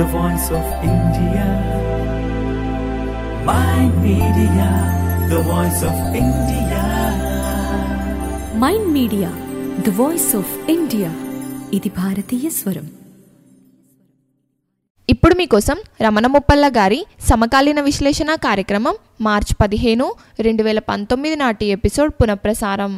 the voice of India. My media, the voice of India. Mind media the voice of India ఇది భారతీయ స్వరం ఇప్పుడు మీకోసం రమణ ముప్పల్ల గారి సమకాలీన విశ్లేషణ కార్యక్రమం మార్చ్ పదిహేను రెండు వేల పంతొమ్మిది నాటి ఎపిసోడ్ పునఃప్రసారం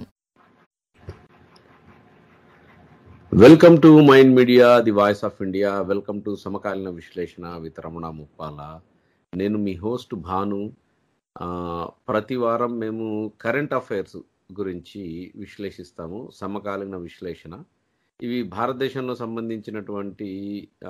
welcome to mind media the voice of India welcome to సమకాలీన విశ్లేషణ విత్ రమణ ముప్పాల నేను మీ హోస్ట్ భాను ఆ, ప్రతి వారం మేము కరెంట్ అఫైర్స్ గురించి విశ్లేషిస్తాము సమకాలీన విశ్లేషణ ఇవి భారతదేశంలో సంబంధించినటువంటి ఆ,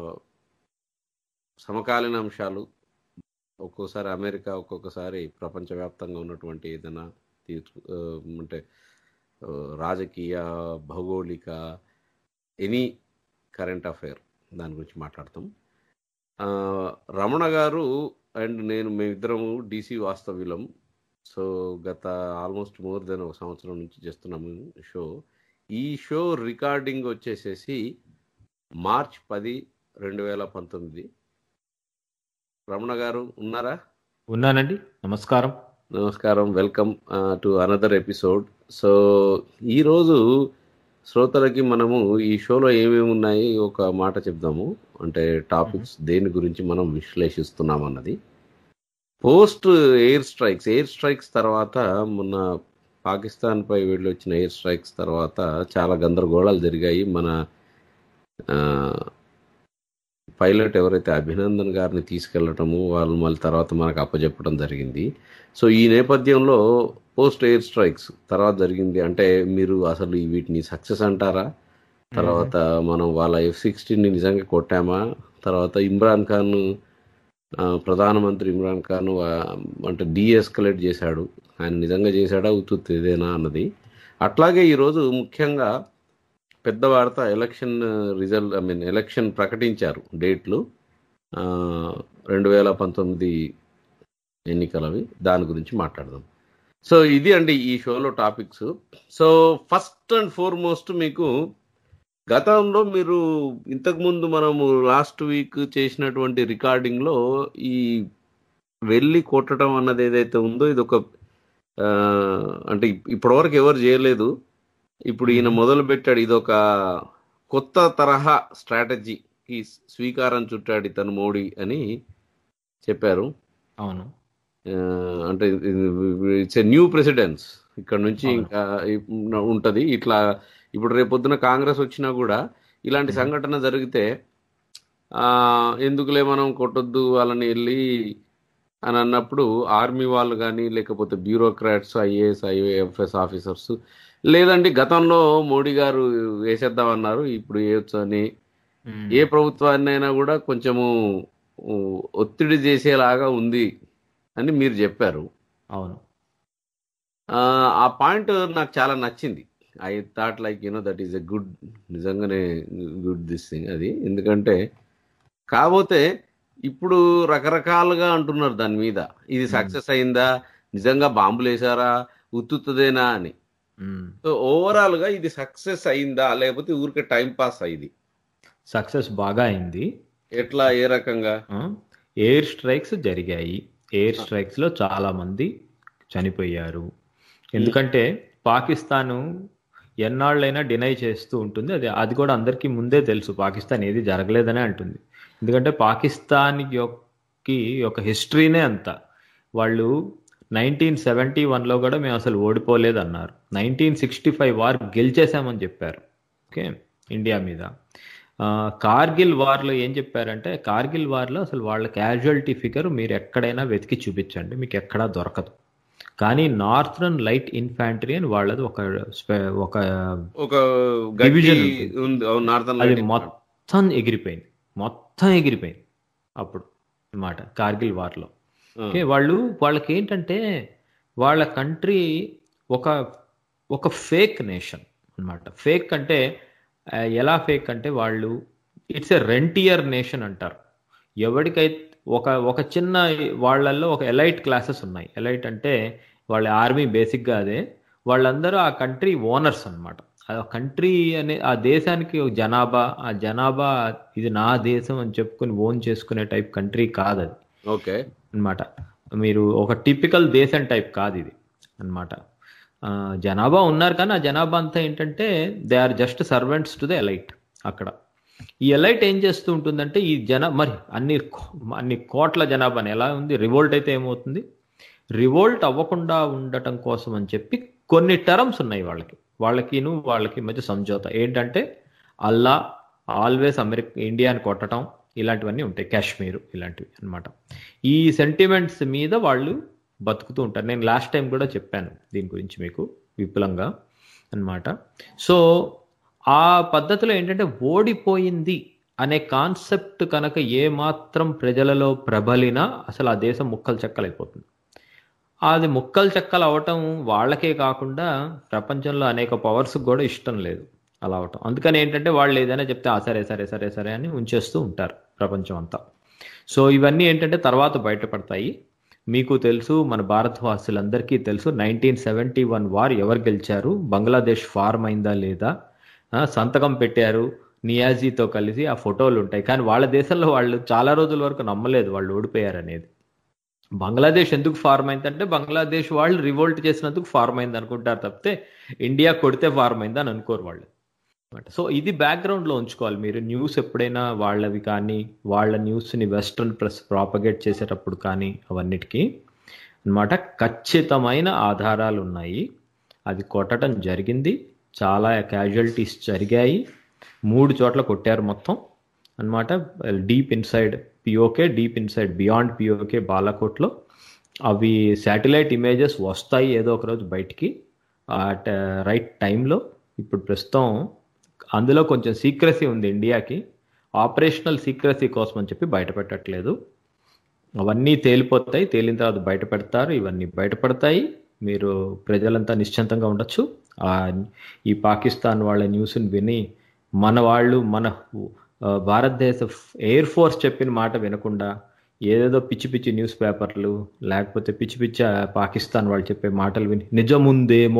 సమకాలీన అంశాలు ఒక్కోసారి అమెరికా ఒక్కొక్కసారి ప్రపంచవ్యాప్తంగా ఉన్నటువంటి ఏదైనా తీర్చు ఆ, అంటే ఆ, రాజకీయ భౌగోళిక ఎనీ కరెంట్ అఫైర్ దాని గురించి మాట్లాడతాం ఆ, రమణ గారు అండ్ నేను మేమిద్దరము డీసీ వాస్తవ్యులం సో గత ఆల్మోస్ట్ మోర్ దెన్ ఒక సంవత్సరం నుంచి చేస్తున్నాము షో ఈ షో రికార్డింగ్ వచ్చేసేసి మార్చ్ పది రెండు వేల పంతొమ్మిది రమణ గారు ఉన్నారా ఉన్నానండి నమస్కారం నమస్కారం welcome to another episode so ఈరోజు శ్రోతలకి మనము ఈ షోలో ఏమేమి ఉన్నాయి ఒక మాట చెప్దాము అంటే టాపిక్స్ దేని గురించి మనం విశ్లేషిస్తున్నాం అన్నది post air strikes air strikes తర్వాత మొన్న పాకిస్తాన్ పై వెళ్ళి వచ్చిన ఎయిర్ స్ట్రైక్స్ తర్వాత చాలా గందరగోళాలు జరిగాయి మన ఆ, పైలట్ ఎవరైతే అభినందన్ గారిని తీసుకెళ్లటము వాళ్ళు మళ్ళీ తర్వాత మనకు అప్పచెప్పడం జరిగింది సో ఈ నేపథ్యంలో పోస్ట్ ఎయిర్ స్ట్రైక్స్ తర్వాత జరిగింది అంటే మీరు అసలు ఈ వీటిని సక్సెస్ అంటారా తర్వాత మనం వాళ్ళ ఎఫ్ సిక్స్టీన్ని నిజంగా కొట్టామా తర్వాత ఇమ్రాన్ ఖాన్ ఆ, ప్రధానమంత్రి ఇమ్రాన్ ఖాన్ ఆ, అంటే డీఎస్కలేట్ చేశాడు ఆయన నిజంగా చేశాడా ఉత్తుత్ ఇదేనా అన్నది అట్లాగే ఈరోజు ముఖ్యంగా పెద్ద వార్త election result I mean election ప్రకటించారు డేట్లు ఆ, రెండు వేల పంతొమ్మిది ఎన్నికలవి దాని గురించి మాట్లాడదాం సో ఇది అండి ఈ షోలో topics so first and foremost మీకు గతంలో మీరు ఇంతకుముందు మనము లాస్ట్ వీక్ చేసినటువంటి రికార్డింగ్లో ఈ వెళ్ళి కొట్టడం అన్నది ఏదైతే ఉందో ఇది ఒక ఆ, అంటే ఇప్- ఇప్పటివరకు ఎవరు చేయలేదు ఇప్పుడు ఈయన మొదలు పెట్టాడు ఇది ఒక కొత్త తరహా స్ట్రాటజీకి స్వీకారం చుట్టాడు ఇతను మోడీ అని చెప్పారు అవును ఆ, అంటే ఇట్స్ ఎ న్యూ ప్రెసిడెన్స్ ఇక్కడ నుంచి అవును. ఇంకా ఇప్- ఉంటది ఇట్లా ఇప్పుడు రేపొద్దున కాంగ్రెస్ వచ్చినా కూడా ఇలాంటి Mhm. సంఘటన జరిగితే ఆ ఎందుకులే మనం కొట్టొద్దు వాళ్ళని వెళ్ళి అని అన్నప్పుడు ఆర్మీ వాళ్ళు కానీ లేకపోతే బ్యూరోక్రాట్స్ ఐఏఎస్ ఐఏఎఫ్ఎస్ ఆఫీసర్స్ లేదండి గతంలో మోడీ గారు వేసేద్దామన్నారు ఇప్పుడు వేయొచ్చు అని మ్మ్. ఏ ప్రభుత్వాన్ని అయినా కూడా కొంచెము ఊ, ఒత్తిడి చేసేలాగా ఉంది అని మీరు చెప్పారు అవును ఆ, ఆ పాయింట్ నాకు చాలా నచ్చింది I thought like you know that is a good నిజంగానే గుడ్ దిస్ థింగ్ అది ఎందుకంటే కాకపోతే ఇప్పుడు రకరకాలుగా అంటున్నారు దాని మీద ఇది సక్సెస్ అయిందా నిజంగా బాంబులు వేసారా ఉత్తుతదేనా అని మ్మ్. సో ఓవరాల్ గా ఇది సక్సెస్ అయిందా లేకపోతే ఊరికే టైం పాస్ అయింది సక్సెస్ బాగా అయింది ఎట్లా ఏ రకంగా ఆ, ఎయిర్ స్ట్రైక్స్ జరిగాయి ఎయిర్ స్ట్రైక్స్ లో చాలా మంది చనిపోయారు ఎందుకంటే పాకిస్తాను ఎన్నాళ్ళైనా డినై చేస్తూ ఉంటుంది అది అది కూడా అందరికీ ముందే తెలుసు పాకిస్తాన్ ఏది జరగలేదనే అంటుంది ఎందుకంటే పాకిస్తాన్ యొక్క యొక్క హిస్టరీనే అంత వాళ్ళు నైన్టీన్ సెవెంటీ వన్లో కూడా మేము అసలు ఓడిపోలేదు అన్నారు నైన్టీన్ సిక్స్టీ ఫైవ్ వార్ గెలిచేసామని చెప్పారు ఓకే ఇండియా మీద ఆ, కార్గిల్ వార్లో ఏం చెప్పారంటే కార్గిల్ వార్లో అసలు వాళ్ళ క్యాజువాలిటీ ఫిగర్ మీరు ఎక్కడైనా వెతికి చూపించండి మీకు ఎక్కడా దొరకదు కానీ నార్థరన్ లైట్ ఇన్ఫాంట్రీ అని వాళ్ళది ఒక స్పె- ఒక ఒక గట్టి Division ఉంది నార్థన్ అది మొత్తం ఎగిరిపోయింది మొత్తం ఎగిరిపోయింది అప్పుడు అన్నమాట కార్గిల్ వార్లో ఓకే వాళ్ళు వాళ్ళకి ఏంటంటే వాళ్ళ కంట్రీ ఒక ఒక ఫేక్ నేషన్ అన్నమాట ఫేక్ అంటే ఆ, ఎలా ఫేక్ అంటే వాళ్ళు ఇట్స్ ఎ రెంటియర్ నేషన్ అంటారు ఎవరికైతే ఒక ఒక చిన్న వాళ్ళల్లో ఒక ఎలైట్ క్లాసెస్ ఉన్నాయి ఎలైట్ అంటే వాళ్ళ ఆర్మీ బేసిక్గా అదే వాళ్ళందరూ ఆ కంట్రీ ఓనర్స్ అన్నమాట ఆ కంట్రీ అనే ఆ దేశానికి ఒక జనాభా ఆ జనాభా ఇది నా దేశం అని చెప్పుకొని ఓన్ చేసుకునే టైప్ కంట్రీ కాదు అది ఓకే అన్నమాట మీరు ఒక టిపికల్ దేశం టైప్ కాదు ఇది అన్నమాట ఆ, జనాభా ఉన్నారు కానీ ఆ జనాభా అంతా ఏంటంటే they are just servants to the elite అక్కడ ఈ ఎలైట్ ఏం చేస్తూ ఉంటుందంటే ఈ జన మరి అన్ని కో- అన్ని కోట్ల జనాభాని ఎలా ఉంది రివోల్ట్ అయితే ఏమవుతుంది రివోల్ట్ అవ్వకుండా ఉండటం కోసం అని చెప్పి కొన్ని టర్మ్స్ ఉన్నాయి వాళ్ళకి వాళ్ళకిను వాళ్ళకి మధ్య సంజోత ఏంటంటే అల్లా ఆల్వేస్ అమెరికా ఇండియాని కొట్టడం ఇలాంటివన్నీ ఉంటాయి కాశ్మీర్ ఇలాంటివి అన్నమాట ఈ సెంటిమెంట్స్ మీద వాళ్ళు బతుకుతూ ఉంటారు నేను లాస్ట్ టైం కూడా చెప్పాను దీని గురించి మీకు విపులంగా అన్నమాట సో ఆ పద్ధతిలో ఏంటంటే ఓడిపోయింది అనే కాన్సెప్ట్ కనుక ఏ మాత్రం ప్రజలలో ప్రబలినా అసలు ఆ దేశం ముక్కలు చెక్కలైపోతుంది అది ముక్కలు చెక్కలు అవటం వాళ్ళకే కాకుండా ప్రపంచంలో అనేక పవర్స్ కూడా ఇష్టం లేదు అలా అవటం అందుకని ఏంటంటే వాళ్ళు ఏదైనా చెప్తే ఆ సరే సరే సరే సరే అని ఉంచేస్తూ ఉంటారు ప్రపంచం అంతా సో ఇవన్నీ ఏంటంటే తర్వాత బయటపడతాయి మీకు తెలుసు మన భారతవాసులందరికీ తెలుసు నైన్టీన్ సెవెంటీ వన్ వార్ ఎవరు గెలిచారు బంగ్లాదేశ్ ఫార్మ్ అయిందా లేదా ఆ, సంతకం పెట్టారు నియాజీతో కలిసి ఆ ఫోటోలు ఉంటాయి కానీ వాళ్ళ దేశంలో వాళ్ళు చాలా రోజుల వరకు నమ్మలేదు వాళ్ళు ఓడిపోయారు అనేది బంగ్లాదేశ్ ఎందుకు ఫార్మ్ అయిందంటే బంగ్లాదేశ్ వాళ్ళు రివోల్ట్ చేసినందుకు ఫార్మ్ అయింది అనుకుంటారు తప్పితే ఇండియా కొడితే ఫార్మ్ అయింది అని అనుకోరు వాళ్ళు సో ఇది బ్యాక్గ్రౌండ్లో ఉంచుకోవాలి మీరు న్యూస్ ఎప్పుడైనా వాళ్ళవి కానీ వాళ్ళ న్యూస్ని వెస్ట్రన్ ప్రెస్ ప్రాపగేట్ చేసేటప్పుడు కానీ అవన్నిటికీ అన్నమాట ఖచ్చితమైన ఆధారాలు ఉన్నాయి అది కొట్టడం జరిగింది చాలా క్యాజువల్టీస్ జరిగాయి మూడు చోట్ల కొట్టారు మొత్తం అన్నమాట deep inside PoK deep inside beyond PoK బాలాకోట్లో అవి శాటిలైట్ ఇమేజెస్ వస్తాయి ఏదో ఒక రోజు బయటికి అట్ రైట్ టైంలో ఇప్పుడు ప్రస్తుతం అందులో కొంచెం సీక్రసీ ఉంది ఇండియాకి ఆపరేషనల్ సీక్రసీ కోసం అని చెప్పి బయట పెట్టట్లేదు అవన్నీ తేలిపోతాయి తేలిన తర్వాత బయట పెడతారు ఇవన్నీ బయటపడతాయి మీరు ప్రజలంతా నిశ్చింతంగా ఉండొచ్చు ఆ ఈ పాకిస్తాన్ వాళ్ళ న్యూస్ని విని మన వాళ్ళు మన ఆ, భారతదేశ ఎయిర్ ఫోర్స్ చెప్పిన మాట వినకుండా ఏదేదో పిచ్చి పిచ్చి న్యూస్ పేపర్లు లేకపోతే పిచ్చి పిచ్చి ఆ, పాకిస్తాన్ వాళ్ళు చెప్పే మాటలు విని నిజముందేమో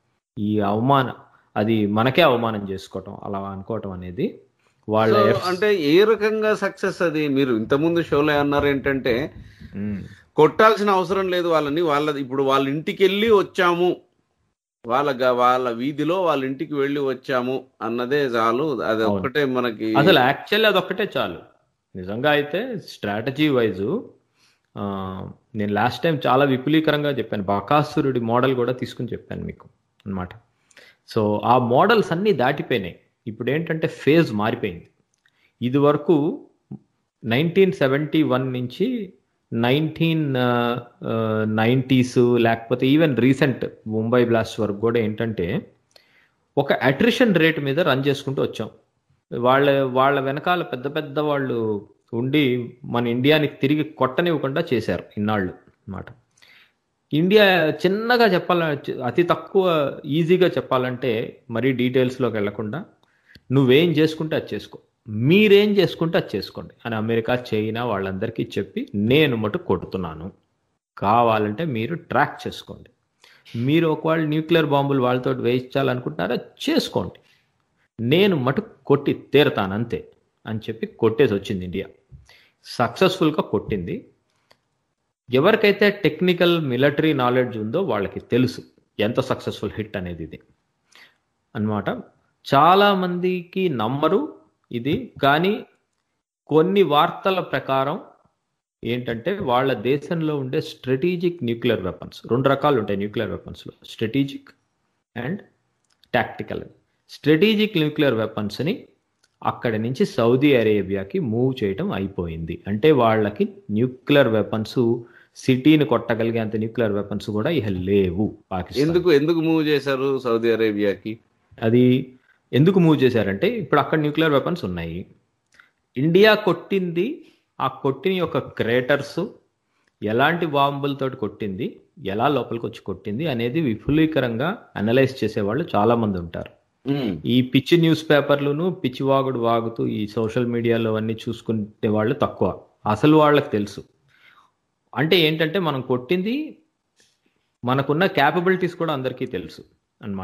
ఈ అవమానం అది మనకే అవమానం చేసుకోవటం అలా అనుకోవటం అనేది వాళ్ళ సో ఎఫ్- అంటే ఏ రకంగా సక్సెస్ అది మీరు ఇంతకుముందు షోలో అన్నారు ఏంటంటే ఉమ్. కొట్టాల్సిన అవసరం లేదు వాళ్ళని వాళ్ళ ఇప్పుడు వాళ్ళ ఇంటికి వెళ్ళి వచ్చాము వాళ్ళ గ- వాళ్ళ వీధిలో వాళ్ళ ఇంటికి వెళ్ళి వచ్చాము అన్నదే చాలు అది అవును. ఒక్కటే మనకి అసలు యాక్చువల్లీ అదొక్కటే చాలు నిజంగా అయితే స్ట్రాటజీ వైజు నేను లాస్ట్ టైం చాలా విపులీకరంగా చెప్పాను బకాసురుడి మోడల్ కూడా తీసుకుని చెప్పాను మీకు అన్నమాట సో ఆ మోడల్స్ అన్నీ దాటిపోయినాయి ఇప్పుడు ఏంటంటే ఫేజ్ మారిపోయింది ఇది వరకు నైన్టీన్ సెవెంటీ వన్ నుంచి నైన్టీన్ నైంటీస్ లేకపోతే ఈవెన్ రీసెంట్ ముంబై బ్లాస్ట్ వరకు కూడా ఏంటంటే ఒక అట్రిషన్ రేట్ మీద రన్ చేసుకుంటూ వచ్చాం వాళ్ళ వాళ్ళ వెనకాల పెద్ద పెద్ద వాళ్ళు ఉండి మన ఇండియాని తిరిగి కొట్టనివ్వకుండా చేశారు ఇన్నాళ్ళు అన్నమాట ఇండియా చిన్నగా చెప్పాల అతి తక్కువ ఈజీగా చెప్పాలంటే మరీ డీటెయిల్స్లోకి వెళ్లకుండా నువ్వేం చేసుకుంటే అది చేసుకో మీరేం చేసుకుంటే అది చేసుకోండి అని అమెరికా చైనా వాళ్ళందరికీ చెప్పి నేను మటు కొడుతున్నాను కావాలంటే మీరు ట్రాక్ చేసుకోండి మీరు ఒకవేళ న్యూక్లియర్ బాంబులు వాళ్ళతో వేయించాలనుకుంటున్నారా చేసుకోండి నేను మటు కొట్టి తీరతాను అంతే అని చెప్పి కొట్టేసి వచ్చింది ఇండియా సక్సెస్ఫుల్గా కొట్టింది ఎవరికైతే టెక్నికల్ మిలిటరీ నాలెడ్జ్ ఉందో వాళ్ళకి తెలుసు ఎంత సక్సెస్ఫుల్ హిట్ అనేది ఇది అన్నమాట చాలా మందికి నమ్మరు ఇది కానీ కొన్ని వార్తల ప్రకారం ఏంటంటే వాళ్ళ దేశంలో ఉండే స్ట్రాటజిక్ న్యూక్లియర్ వెపన్స్ రెండు రకాలు ఉంటాయి న్యూక్లియర్ వెపన్స్లో strategic and tactical strategic nuclear వెపన్స్ని అక్కడి నుంచి సౌదీ అరేబియాకి మూవ్ చేయడం అయిపోయింది అంటే వాళ్ళకి న్యూక్లియర్ వెపన్స్ సిటీని కొట్టగలిగేంత న్యూక్లియర్ వెపన్స్ కూడా ఇక లేవు పాకిస్తాన్ ఎందుకు ఎందుకు మూవ్ చేశారు సౌదీ అరేబియాకి అది ఎందుకు మూవ్ చేశారంటే ఇప్పుడు అక్కడ న్యూక్లియర్ వెపన్స్ ఉన్నాయి ఇండియా కొట్టింది ఆ కొట్టిన యొక్క క్రేటర్స్ ఎలాంటి బాంబులతోటి కొట్టింది ఎలా లోపలికి వచ్చి కొట్టింది అనేది విపులీకరంగా అనలైజ్ చేసేవాళ్ళు చాలా మంది ఉంటారు ఉమ్, ఈ పిచ్చి న్యూస్ పేపర్లను పిచ్చి వాగుడు వాగుతూ ఈ సోషల్ మీడియాలో అన్ని చూసుకునే వాళ్ళు తక్కువ అసలు వాళ్ళకి తెలుసు అంటే ఏంటంటే మనం కొట్టింది మనకున్న క్యాపబిలిటీస్ కూడా అందరికీ తెలుసు అన్నమాట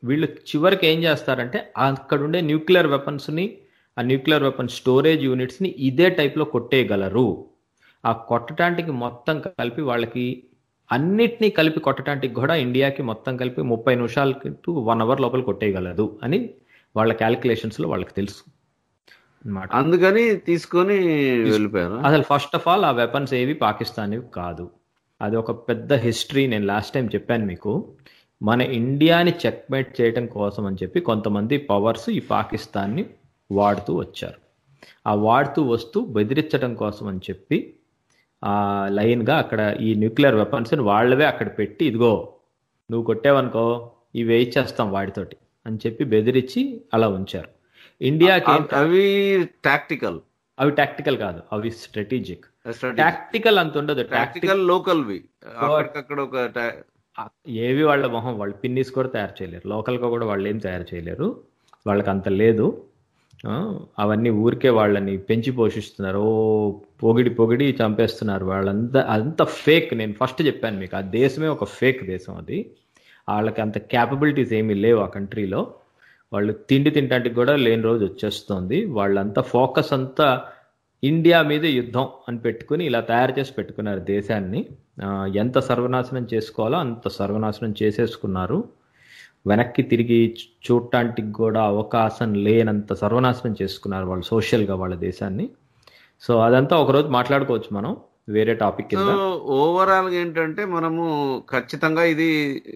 వీళ్ళు చివరికి ఏం చేస్తారంటే అక్కడ ఉండే న్యూక్లియర్ వెపన్స్ని ఆ న్యూక్లియర్ వెపన్ స్టోరేజ్ యూనిట్స్ని ఇదే టైప్లో కొట్టేయగలరు ఆ కొట్టడానికి మొత్తం కలిపి వాళ్ళకి అన్నిటినీ కలిపి కొట్టడానికి కూడా ఇండియాకి మొత్తం కలిపి ముప్పై నిమిషాలకి టు వన్ అవర్ లోపల కొట్టేయగలదు అని వాళ్ళ క్యాలిక్యులేషన్స్లో వాళ్ళకి తెలుసు అన్నమాట అందుకని తీసుకొని వెళ్ళిపోయారు అసలు ఫస్ట్ ఆఫ్ ఆల్ ఆ వెపన్స్ ఏవి పాకిస్తాన్ కాదు అది ఒక పెద్ద హిస్టరీ నేను లాస్ట్ టైం చెప్పాను మీకు మన ఇండియాని చెక్మేట్ చేయడం కోసం అని చెప్పి కొంతమంది పవర్స్ ఈ పాకిస్తాన్ని వాడుతూ వచ్చారు ఆ వాడుతూ వస్తూ బెదిరించడం కోసం అని చెప్పి ఆ లైన్గా అక్కడ ఈ న్యూక్లియర్ వెపన్స్ని వాళ్ళవే అక్కడ పెట్టి ఇదిగో నువ్వు కొట్టావనుకో ఇవి వేయించేస్తాం వాడితోటి అని చెప్పి బెదిరించి అలా ఉంచారు ఇండియాకి ఏం- అవి టాక్టికల్ అవి టాక్టికల్ కాదు అవి స్ట్రాటజిక్ టాక్టికల్ అంత ఉండదు టాక్టికల్ టాక్టికల్ లోకల్వి అక్కడికక్కడ ఒక ta- ఏవి వాళ్ళ మొహం వాళ్ళు పిన్నిస్ కూడా తయారు చేయలేరు లోకల్గా కూడా వాళ్ళు ఏం తయారు చేయలేరు వాళ్ళకి అంత లేదు ఆ, అవన్నీ ఊరికే వాళ్ళని పెంచి పోషిస్తున్నారు ఓ పొగిడి పొగిడి చంపేస్తున్నారు వాళ్ళంతా అంత ఫేక్ నేను ఫస్ట్ చెప్పాను మీకు ఆ దేశమే ఒక ఫేక్ దేశం అది వాళ్ళకి అంత క్యాపబిలిటీస్ ఏమీ లేవు ఆ కంట్రీలో వాళ్ళు తిండి తినడానికి కూడా లేని రోజు వచ్చేస్తుంది వాళ్ళంతా ఫోకస్ అంతా ఇండియా మీద యుద్ధం అని పెట్టుకుని ఇలా తయారు చేసి పెట్టుకున్నారు దేశాన్ని ఆ, ఎంత సర్వనాశనం చేసుకోవాలో అంత సర్వనాశనం చేసేసుకున్నారు వెనక్కి తిరిగి చూ- చూడటానికి కూడా అవకాశం లేనంత సర్వనాశనం చేసుకున్నారు వాళ్ళు సోషల్గా వాళ్ళ దేశాన్ని సో అదంతా ఒకరోజు మాట్లాడుకోవచ్చు మనం వేరే టాపిక్ కింద సో ఓవరాల్ గా ఏంటంటే మనము ఖచ్చితంగా ఇది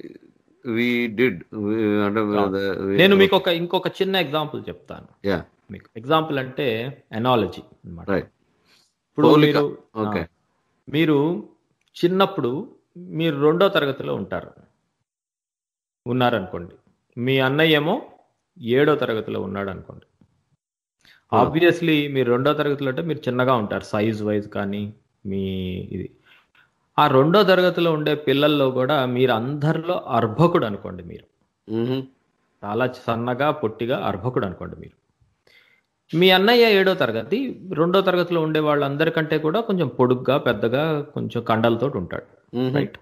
వి డిడ్ అంటే నేను మీకు ఒక ఇంకొక చిన్న ఎగ్జాంపుల్ చెప్తాను యా మీకు ఎగ్జాంపుల్ అంటే ఎనాలజీ అన్నమాట రైట్ ఇప్పుడు పోలిక. మీరు ఓకే. ఆ, మీరు చిన్నప్పుడు మీరు రెండో తరగతిలో ఉంటారు ఉన్నారనుకోండి మీ అన్నయ్య ఏమో ఏడో తరగతిలో ఉన్నాడు అనుకోండి ఆబ్వియస్లీ మీరు రెండో తరగతిలో అంటే మీరు చిన్నగా ఉంటారు సైజ్ వైజ్ కానీ మీ ఇది ఆ రెండో తరగతిలో ఉండే పిల్లల్లో కూడా మీరు అందరిలో అర్భకుడు అనుకోండి మీరు చాలా సన్నగా పొట్టిగా అర్భకుడు అనుకోండి మీరు మీ అన్నయ్య ఏడో తరగతి రెండో తరగతిలో ఉండే వాళ్ళందరికంటే కూడా కొంచెం పొడుగ్గా పెద్దగా కొంచెం కండలతో ఉంటాడు రైట్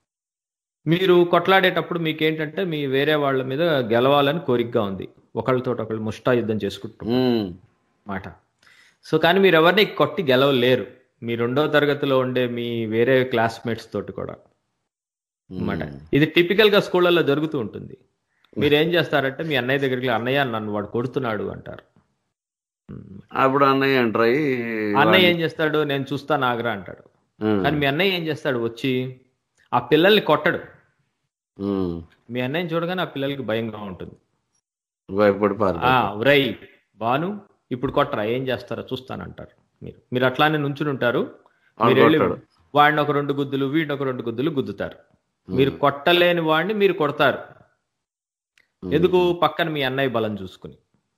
మీరు కొట్లాడేటప్పుడు మీకు ఏంటంటే మీ వేరే వాళ్ళ మీద గెలవాలని కోరికగా ఉంది ఒకళ్ళతో ఒకళ్ళు ముష్టా యుద్ధం చేసుకుంటాం మాట సో కానీ మీరు ఎవరిని కొట్టి గెలవలేరు మీ రెండో తరగతిలో ఉండే మీ వేరే క్లాస్మేట్స్ తోటి కూడా అన్నమాట ఇది టిపికల్ గా స్కూళ్ళల్లో జరుగుతూ ఉంటుంది మీరు ఏం చేస్తారంటే మీ అన్నయ్య దగ్గరికి వెళ్ళి, అన్నయ్య నన్ను వాడు కొడుతున్నాడు అంటారు అప్పుడు అన్నయ్య అంటారు అన్నయ్య ఏం చేస్తాడు నేను చూస్తా నాగరా అంటాడు కానీ మీ అన్నయ్య ఏం చేస్తాడు వచ్చి ఆ పిల్లల్ని కొట్టడు మీ అన్నయ్యని చూడగానే ఆ పిల్లలకి భయంగా ఉంటుంది భయపడి పారు ఆ రై బాను ఇప్పుడు కొట్టరా ఏం చేస్తారో చూస్తానంటారు మీరు మీరు అట్లానే నుంచుని ఉంటారు వాడు మీరు వెళ్ళి కొట్టాడు. వాడిని ఒక రెండు గుద్దులు వీడిని ఒక రెండు గుద్దులు గుద్దుతారు మీరు కొట్టలేని వాడిని మీరు కొడతారు ఎందుకు పక్కన మీ అన్నయ్య బలం చూసుకుని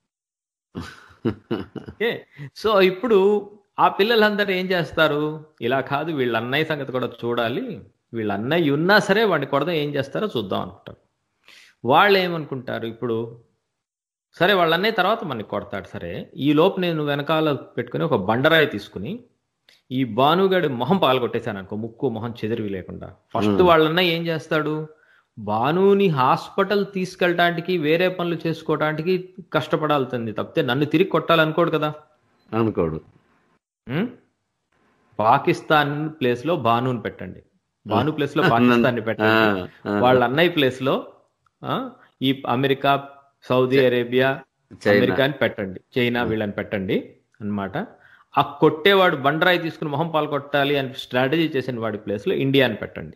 ఓకే సో ఇప్పుడు ఆ పిల్లలందరూ ఏం చేస్తారు ఇలా కాదు వీళ్ళ అన్నయ్య సంగతి కూడా చూడాలి వీళ్ళ అన్నయ్య ఉన్నా సరే వాడిని కొడదాం ఏం చేస్తారో చూద్దాం అనుకుంటారు వాళ్ళు ఏమనుకుంటారు ఇప్పుడు సరే వాళ్ళ అన్నయ్య తర్వాత మనకి కొడతాడు సరే ఈ లోపు నేను వెనకాల పెట్టుకుని ఒక బండరాయి తీసుకుని ఈ భానుగాడి మొహం పాల్గొట్టేశాను అనుకో ముక్కు మొహం చెదిరివి లేకుండా ఫస్ట్ వాళ్ళన్న ఏం చేస్తాడు భానుని హాస్పిటల్ తీసుకెళ్ళటానికి వేరే పనులు చేసుకోవటానికి కష్టపడాల్సింది తప్పితే నన్ను తిరిగి కొట్టాలనుకోడు కదా అనుకోడు ఉం? పాకిస్తాన్ ప్లేస్ లో భానుని పెట్టండి భాను ప్లేస్ లో పాకిస్తాన్ పెట్టండి ఆ, ఆ. వాళ్ళ అన్నయ్య ప్లేస్ లో ఆ, ఈ America Saudi Arabia China. America అని పెట్టండి చైనా వీళ్ళని పెట్టండి అన్నమాట ఆ కొట్టేవాడు బండరాయి తీసుకుని మొహం పాలు కొట్టాలి అని స్ట్రాటజీ చేసిన వాడి ప్లేస్ లో ఇండియా అని పెట్టండి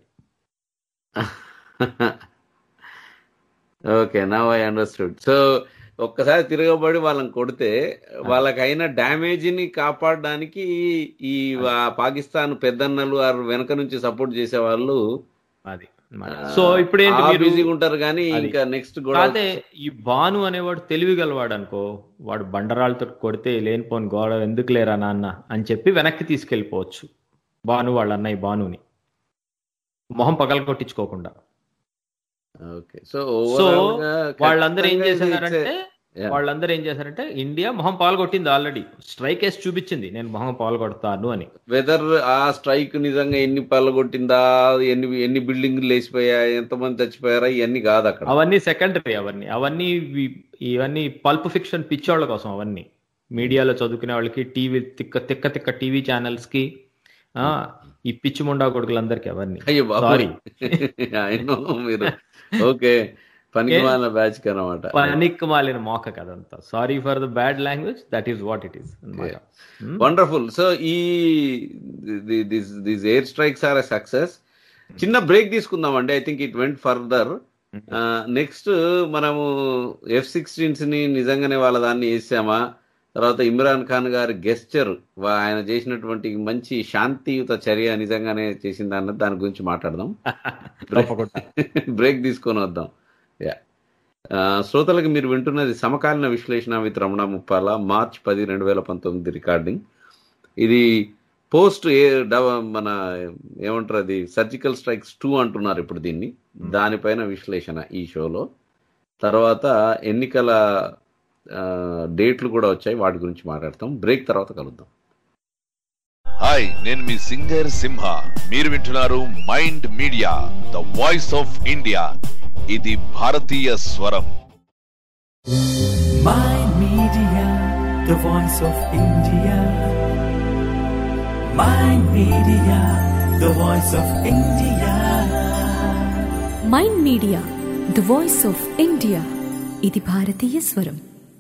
okay now I understood so ఒక్కసారి తిరగబడి వాళ్ళని కొడితే వాళ్ళకైన డ్యామేజ్ ని కాపాడడానికి ఈ వా- పాకిస్తాన్ పెద్దన్నలు ఆర్ వెనక నుంచి సపోర్ట్ చేసే వాళ్ళు అది అన్నమాట. సో ఇప్పుడు ఏంటి మీరు బిజీగా ఉంటారు కానీ అది. ఇంకా నెక్స్ట్ కూడా కాదే ఈ భాను అనేవాడు తెలివిగలవాడు అనుకో వాడు బండరాళ్ళతో కొడితే లేనిపోని గోడ ఎందుకు లేరా నాన్న అని చెప్పి వెనక్కి తీసుకెళ్ళిపోవచ్చు భాను వాళ్ళ అన్నయ్య భానుని మొహం పగల కొట్టించుకోకుండా ఓకే సో సో వాళ్ళందరూ ఏం చేశారంటే Yeah. వాళ్ళందరూ ఏం చేశారంటే ఇండియా మొహం పాల్గొట్టింది ఆల్రెడీ స్ట్రైక్ వేసి చూపించింది నేను మొహం పాల్గొడతాను అని వెదర్ ఆ స్ట్రైక్ నిజంగా ఎన్ని పళ్ళగొట్టిందా ఎన్ని ఎన్ని బిల్డింగ్లు లేచిపోయాయి ఎంతమంది చచ్చిపోయారా ఇవన్నీ కాదు అక్కడ అవన్నీ సెకండరీ అవన్నీ అవన్నీ ఇవి- ఇవన్నీ పల్ప్ ఫిక్షన్ పిచ్చోళ్ళ కోసం అవన్నీ మీడియాలో చదువుకునే వాళ్ళకి టీవీ తిక్క తిక్క తిక్క టీవీ ఛానల్స్ కి ఆ ఈ పిచ్చి ముండా కొడుకులందరికీ అవన్నీ అయ్యో సారీ బాబు ఆయన మీరు ఓకే పనికి మాలిన బ్యాచ్ కనమాట పనిక్ మాలిన మోక కదంతా sorry for the bad language that is what it is అనమాట వండర్ఫుల్ సో ఈ this air strikes are a success చిన్న బ్రేక్ తీసుకుందాం అండి I think it went further next మనము ఎఫ్ సిక్స్టీన్స్ ని నిజంగానే వాళ్ళ దాన్ని వేసామా తర్వాత ఇమ్రాన్ ఖాన్ గారి గెస్చర్ ఆయన చేసినటువంటి మంచి శాంతియుత చర్య నిజంగానే చేసింది అన్నది దాని గురించి మాట్లాడదాం తప్పకుండా బ్రేక్ తీసుకొని వద్దాం యా శ్రోతలకు మీరు వింటున్నది సమకాలీన విశ్లేషణ విత్ రమణ ముప్పాల మార్చ్ పది రెండు వేల పంతొమ్మిది రికార్డింగ్ ఇది పోస్ట్ ఏ డవ- మన ఏమంటారు అది సర్జికల్ స్ట్రైక్స్ టూ అంటున్నారు ఇప్పుడు దీన్ని దానిపైన విశ్లేషణ ఈ షోలో తర్వాత ఎన్నికల ఆ, డేట్లు కూడా వచ్చాయి వాటి గురించి మాట్లాడతాం బ్రేక్ తర్వాత కలుద్దాం హాయ్ నేను మీ సింగర్ సింహ మీరు వింటున్నారు Mind media the voice of India ఇది భారతీయ స్వరం Mind Media, the voice of India. Mind Media, the voice of India. Mind media the voice of India ఇది భారతీయ స్వరం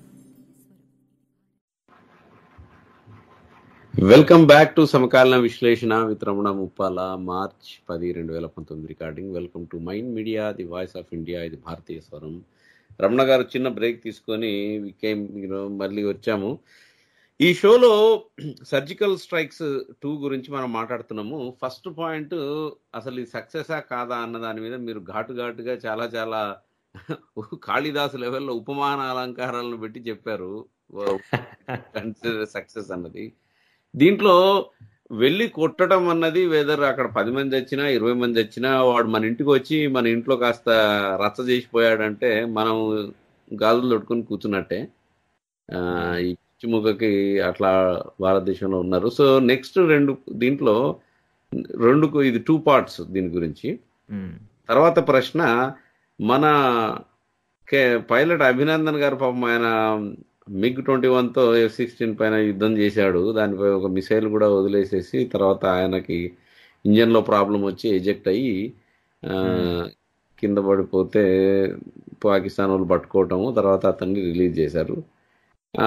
వెల్కమ్ బ్యాక్ టు సమకాలీన విశ్లేషణ విత్ రమణ ముప్పాల మార్చ్ పది రెండు వేల పంతొమ్మిది recording welcome to mind media the voice of India ఇది భారతీయ స్వరం రమణ గారు చిన్న బ్రేక్ తీసుకొని వికేమ్ మళ్ళీ వచ్చాము ఈ షోలో సర్జికల్ స్ట్రైక్స్ టూ గురించి మనం మాట్లాడుతున్నాము ఫస్ట్ పాయింట్ అసలు ఇది సక్సెసా కాదా అన్న దాని మీద మీరు ఘాటు ఘాటుగా చాలా చాలా కాళిదాసు లెవెల్లో ఉపమాన అలంకారాలను పెట్టి చెప్పారు కన్సిడర్ సక్సెస్ అన్నది దీంట్లో వెళ్ళి కొట్టడం అన్నది వెదర్ అక్కడ పది మంది వచ్చినా ఇరవై మంది వచ్చినా వాడు మన ఇంటికి వచ్చి మన ఇంట్లో కాస్త రచ్చ చేసిపోయాడంటే మనం గాజులు తొట్టుకొని కూర్చున్నట్టే ఆ, ఈ పిచ్చిముఖకి అట్లా భారతదేశంలో ఉన్నారు సో నెక్స్ట్ రెండు దీంట్లో రెండు ఇది టూ పార్ట్స్ దీని గురించి తర్వాత ప్రశ్న మన కే- పైలట్ అభినందన్ గారు పాపం ఆయన మిగ్ ట్వంటీ వన్తో ఎఫ్ సిక్స్టీన్ పైన యుద్ధం చేశాడు దానిపై ఒక మిసైల్ కూడా వదిలేసేసి తర్వాత ఆయనకి ఇంజన్లో ప్రాబ్లం వచ్చి ఎజెక్ట్ అయ్యి ఆ, కింద పడిపోతే పాకిస్తాన్ వాళ్ళు పట్టుకోవటము తర్వాత అతన్ని రిలీజ్ చేశారు ఆ,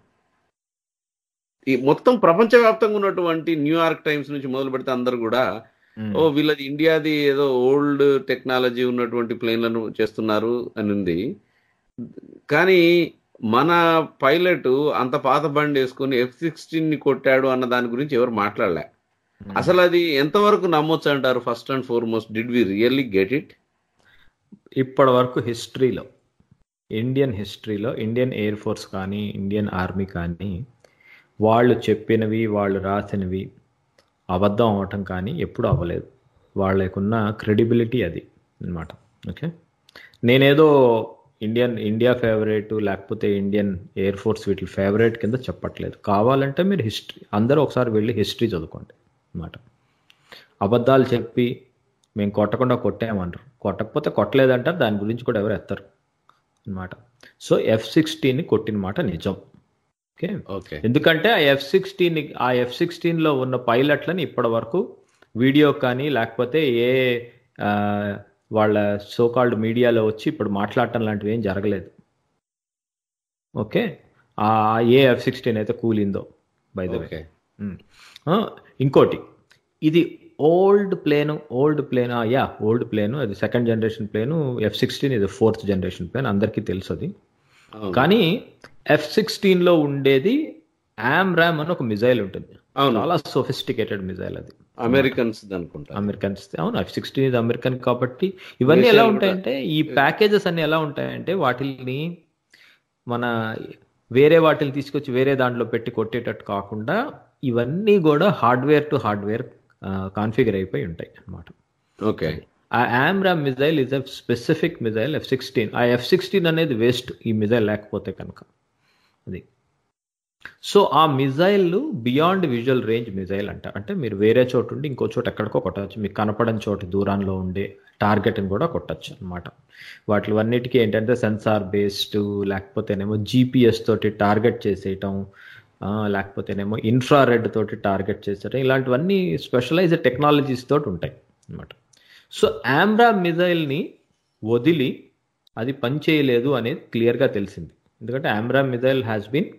ఈ మొత్తం ప్రపంచవ్యాప్తంగా ఉన్నటువంటి న్యూయార్క్ టైమ్స్ నుంచి మొదలు పెడితే అందరు కూడా ఓ వీళ్ళది ఇండియాది ఏదో ఓల్డ్ టెక్నాలజీ ఉన్నటువంటి ప్లేన్లను చేస్తున్నారు అని ఉంది కానీ మన పైలట్ అంత పాత బండి వేసుకుని ఎఫ్ సిక్స్టీన్ ని కొట్టాడు అన్న దాని గురించి ఎవరు మాట్లాడలే అసలు అది ఎంతవరకు నమ్మొచ్చు అంటారు first and foremost did we really get it ఇప్పటి వరకు హిస్టరీలో ఇండియన్ హిస్టరీలో ఇండియన్ ఎయిర్ ఫోర్స్ కానీ ఇండియన్ ఆర్మీ కానీ వాళ్ళు చెప్పినవి వాళ్ళు రాసినవి అబద్ధం అవటం కానీ ఎప్పుడు అవ్వలేదు వాళ్ళకున్న క్రెడిబిలిటీ అది అన్నమాట ఓకే నేనేదో ఇండియన్ ఇండియా ఫేవరెట్ లేకపోతే ఇండియన్ ఎయిర్ ఫోర్స్ వీటి ఫేవరెట్ కింద చెప్పట్లేదు కావాలంటే మీరు హిస్టరీ అందరూ ఒకసారి వెళ్ళి హిస్టరీ చదువుకోండి అన్నమాట అబద్ధాలు చెప్పి మేము కొట్టకుండా కొట్టామంటారు కొట్టకపోతే కొట్టలేదంటారు దాని గురించి కూడా ఎవరు ఎత్తారు అన్నమాట సో ఎఫ్ సిక్స్టీన్ని కొట్టిన మాట నిజం ఓకే ఓకే ఎందుకంటే ఆ ఎఫ్ సిక్స్టీన్ ఆ ఎఫ్ సిక్స్టీన్లో ఉన్న పైలట్లని ఇప్పటి వరకు వీడియో కానీ లేకపోతే ఏ ఆ, వాళ్ళ సోకాల్డ్ మీడియాలో వచ్చి ఇప్పుడు మాట్లాడటం లాంటివి ఏం జరగలేదు ఓకే ఆ ఏ ఎఫ్ సిక్స్టీన్ అయితే కూలిందో బై ద వే ఓకే ఇంకోటి ఇది old plane old plane yeah old plane అది second generation plane F sixteen ఇది ఫోర్త్ జనరేషన్ ప్లేన్ అందరికీ తెలుసు అది కానీ ఎఫ్ సిక్స్టీన్ లో ఉండేది యామ్ ర్యామ్ అని ఒక మిజైల్ ఉంటుంది అవును. చాలా సోఫిస్టికేటెడ్ మిజైల్ అది అమెరికన్స్ అనుకుంటా అమెరికన్స్ అవును ఎఫ్ సిక్స్టీన్ ఇది అమెరికన్ కాబట్టి ఇవన్నీ ఎలా Missile ఉంటాయంటే ఈ ప్యాకేజెస్ అన్ని ఎలా ఉంటాయంటే వాటిని మన వేరే వాటిని తీసుకొచ్చి వేరే దాంట్లో పెట్టి కొట్టేటట్టు కాకుండా ఇవన్నీ కూడా హార్డ్వేర్ టు హార్డ్వేర్ కాన్ఫిగర్ అయిపోయి ఉంటాయి అన్నమాట ఓకే ఆ AMRAAM missile is a specific missile F sixteen ఆ ఎఫ్ సిక్స్టీన్ అనేది వేస్ట్ ఈ మిజైల్ లేకపోతే కనుక అది సో ఆ missile beyond visual range missile అంట అంటే మీరు వేరే చోటు ఉండి ఇంకో చోట ఎక్కడికో కొట్టవచ్చు మీకు కనపడని చోటు దూరంలో ఉండే టార్గెట్ని కూడా కొట్టచ్చు అనమాట వాటివన్నిటికీ ఏంటంటే సెన్సార్ బేస్డ్ లేకపోతేనేమో జీపీఎస్ తోటి టార్గెట్ చేసేయటం ఆ, లేకపోతేనేమో ఇన్ఫ్రారెడ్ తోటి టార్గెట్ చేసేయటం ఇలాంటివన్నీ స్పెషలైజ్డ్ టెక్నాలజీస్ తోటి ఉంటాయి అనమాట సో ఆమ్రా మిజైల్ని వదిలి అది పనిచేయలేదు అనేది క్లియర్గా తెలిసింది ఎందుకంటే ఆమ్రా మిజైల్ హ్యాస్ బీన్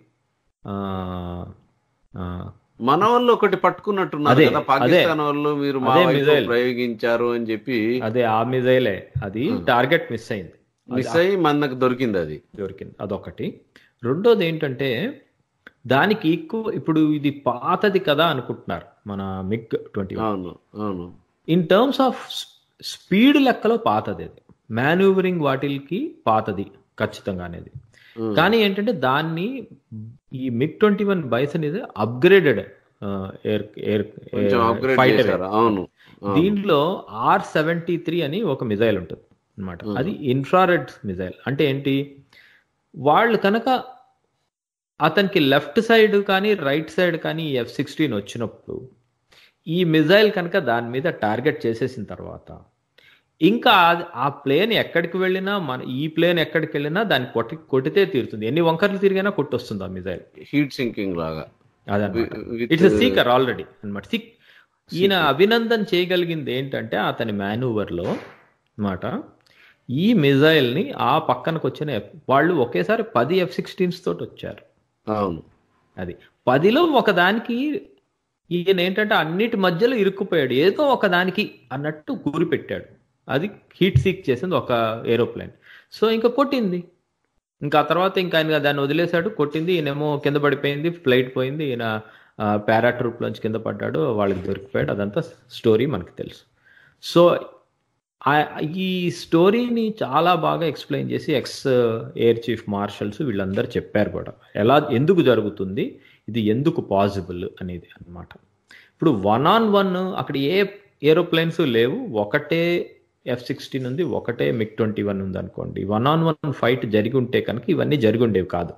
మన వాళ్ళు ఒకటి పట్టుకున్నట్టున్నారు అదే, కదా పాకిస్తాన్ వాళ్ళు మీరు మా అదే వైపు మిజైల్. ప్రయోగించారు అని చెప్పి అదే ఆ మిజైలే అది టార్గెట్ మిస్ అయింది మిస్ అయ్యి మనకు దొరికింది అది దొరికింది అదొకటి రెండోది ఏంటంటే దానికి ఎక్కువ ఇప్పుడు ఇది పాతది కదా అనుకుంటున్నారు మన మిగ్ ట్వంటీ అవును అవును ఇన్ టర్మ్స్ ఆఫ్ స్పీడ్ లెక్కలో పాతది అది మాన్యూవరింగ్ వాటికి పాతది ఖచ్చితంగా అనేది కానీ ఏంటంటే దాన్ని ఈ మిగ్ ట్వంటీ వన్ బైస్ అనేది అప్గ్రేడెడ్ ఎయిర్ ఎయిర్ కొంచెం అప్గ్రేడ్ ఫైటర్ చేశారు అవును అవును. దీంట్లో ఆర్ సెవెంటీ త్రీ అని ఒక మిజైల్ ఉంటుంది అనమాట అది ఇన్ఫ్రారెడ్ మిజైల్ అంటే ఏంటి వాళ్ళు కనుక అతనికి లెఫ్ట్ సైడ్ కానీ రైట్ సైడ్ కానీ ఎఫ్ సిక్స్టీన్ వచ్చినప్పుడు ఈ మిజైల్ కనుక దాని మీద టార్గెట్ చేసేసిన తర్వాత ఇంకా అది- ఆ ప్లేన్ ఎక్కడికి వెళ్ళినా మన ఈ ప్లేన్ ఎక్కడికి వెళ్ళినా దాన్ని కొట్టి కొట్టితే తీరుతుంది ఎన్ని వంకర్లు తిరిగినా కొట్టొస్తుంది ఆ మిజైల్ హీట్ సింకింగ్ లాగా అదనమాట with- ఇట్స్ సీకర్ ఆల్రెడీ అనమాట సిక్ ఈయన అభినందన్ చేయగలిగింది ఏంటంటే అతని మాన్యూవర్ లో మాట ఈ మిజైల్ ని ఆ పక్కనకు వచ్చిన F- వాళ్ళు ఒకేసారి పది ఎఫ్ సిక్స్టీన్స్ తోటి వచ్చారు అవును అది పదిలో ఒకదానికి ఈయన ఏంటంటే అన్నిటి మధ్యలో ఇరుక్కుపోయాడు ఏదో ఒకదానికి అన్నట్టు గురి పెట్టాడు అది హీట్ సీక్ చేసింది ఒక ఏరోప్లేన్ సో ఇంకా కొట్టింది ఇంకా ఆ తర్వాత ఇంకా ఆయన దాన్ని వదిలేశాడు కొట్టింది ఈయనేమో కింద పడిపోయింది ఫ్లైట్ పోయింది ఈయన పారాట్రూప్ లోంచి కింద పడ్డాడు వాళ్ళకి దొరికిపోయాడు అదంతా స్టోరీ మనకి తెలుసు సో ఆ- ఈ స్టోరీని చాలా బాగా ఎక్స్ప్లెయిన్ చేసి ఎక్స్ ఎయిర్ చీఫ్ మార్షల్స్ వీళ్ళందరూ చెప్పారు కూడా ఎలా ఎందుకు జరుగుతుంది ఇది ఎందుకు పాసిబుల్ అనేది అన్నమాట ఇప్పుడు వన్ ఆన్ వన్ అక్కడ ఏ ఏరోప్లేన్స్ లేవు ఒకటే ఎఫ్ సిక్స్టీన్ ఉంది ఒకటే మిగ్ ట్వంటీ వన్ ఉంది అనుకోండి వన్ ఆన్ వన్ ఫైట్ జరిగి ఉంటే కనుక ఇవన్నీ జరిగి ఉండేవి కాదు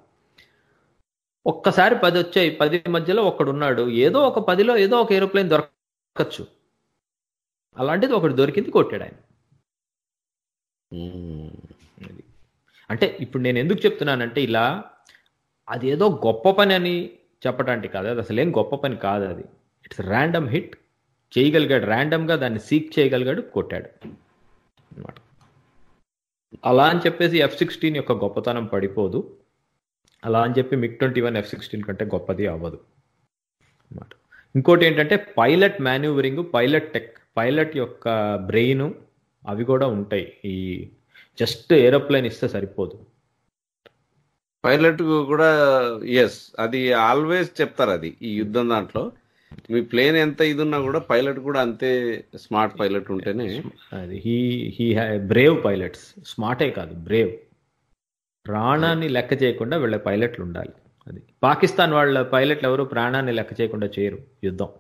ఒక్కసారి పది వచ్చాయి పది మధ్యలో ఒకడు ఉన్నాడు ఏదో ఒక పదిలో ఏదో ఒక ఏరోప్లేన్ దొరకచ్చు అలాంటిది ఒకటి దొరికింది కొట్టాడు ఆయన మ్మ్. అది. అంటే ఇప్పుడు నేను ఎందుకు చెప్తున్నానంటే ఇలా అదేదో గొప్ప పని అని చెప్పడానికి కాదు అది అసలు ఏం గొప్ప పని కాదు అది ఇట్స్ ర్యాండమ్ హిట్ చేయగలిగాడు random గా దాన్ని సీక్ చేయగలిగాడు కొట్టాడు అన్నమాట అలా అని చెప్పేసి ఎఫ్ సిక్స్టీన్ యొక్క గొప్పతనం పడిపోదు అలా అని చెప్పి MiG twenty one F sixteen కంటే గొప్పది అవ్వదు అన్నమాట ఇంకోటి ఏంటంటే pilot manoeuvring pilot tech pilot యొక్క బ్రెయిన్ అవి కూడా ఉంటాయి ఈ జస్ట్ ఏరోప్లేన్ ఇస్తే సరిపోదు పైలట్ కూడా ఎస్ అది ఆల్వేస్ చెప్తారు అది ఈ యుద్ధం దాంట్లో మీ ప్లేన్ ఎంత ఇది ఉన్నా కూడా పైలట్ కూడా అంతే స్మార్ట్ పైలట్ ఉంటేనే అది హీ హీ బ్రేవ్ పైలట్స్ స్మార్టే కాదు బ్రేవ్ ప్రాణాన్ని లెక్క చేయకుండా వీళ్ళ పైలట్లు ఉండాలి అది పాకిస్తాన్ వాళ్ళ పైలట్లు ఎవరు ప్రాణాన్ని లెక్క చేయకుండా చేయరు యుద్ధం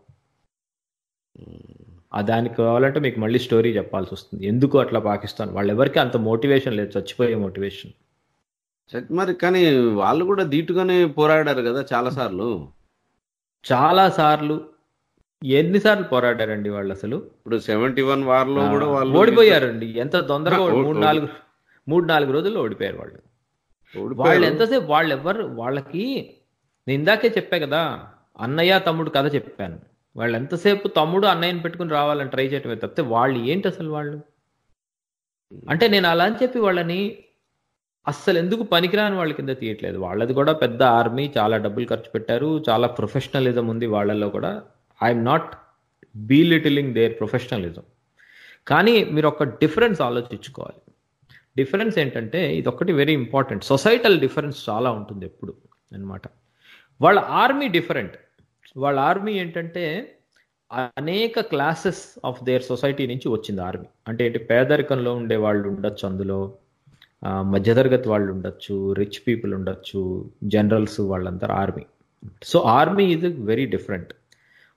ఆ దానికి కావాలంటే మీకు మళ్ళీ స్టోరీ చెప్పాల్సి వస్తుంది ఎందుకు అట్లా పాకిస్తాన్ వాళ్ళు ఎవరికి అంత మోటివేషన్ లేదు చచ్చిపోయే మోటివేషన్ మరి కానీ వాళ్ళు కూడా ధీటుగానే పోరాడారు కదా చాలా సార్లు చాలా సార్లు ఎన్నిసార్లు పోరాడారండి వాళ్ళు అసలు ఇప్పుడు సెవెంటీ వన్ వార్ లో కూడా వాళ్ళు ఓడిపోయారండి ఎంత తొందరగా ఓడి- మూడు నాలుగు మూడు నాలుగు రోజుల్లో ఓడిపోయారు వాళ్ళు ఓడిపోయారు. వాళ్ళు ఎంతసేపు వాళ్ళు ఎవరు వాళ్ళకి నేను ఇందాకే చెప్పా కదా అన్నయ్య తమ్ముడు కథ చెప్పాను వాళ్ళు ఎంతసేపు తమ్ముడు అన్నయ్యని పెట్టుకుని రావాలని ట్రై చేయటమే తప్పితే వాళ్ళు ఏంటి అసలు వాళ్ళు అంటే నేను అలా అని చెప్పి వాళ్ళని అస్సలు ఎందుకు పనికిరాని వాళ్ళ కింద తీయట్లేదు వాళ్ళది కూడా పెద్ద ఆర్మీ చాలా డబ్బులు ఖర్చు పెట్టారు చాలా ప్రొఫెషనలిజం ఉంది వాళ్ళల్లో కూడా I'm not belittling their professionalism కానీ మీరు ఒక డిఫరెన్స్ ఆలోచించుకోవాలి డిఫరెన్స్ ఏంటంటే ఇది ఒకటి వెరీ ఇంపార్టెంట్ సొసైటల్ డిఫరెన్స్ చాలా ఉంటుంది ఎప్పుడు అన్నమాట వాళ్ళ ఆర్మీ డిఫరెంట్ వాళ్ళ ఆర్మీ ఏంటంటే అనేక క్లాసెస్ ఆఫ్ దేర్ సొసైటీ నుంచి వచ్చింది ఆర్మీ అంటే ఏంటి పేదరికంలో ఉండే వాళ్ళు ఉండొచ్చు అందులో ఆ, మధ్యతరగతి వాళ్ళు ఉండొచ్చు రిచ్ పీపుల్ ఉండొచ్చు జనరల్స్ వాళ్ళందరూ ఆర్మీ సో ఆర్మీ ఇది వెరీ డిఫరెంట్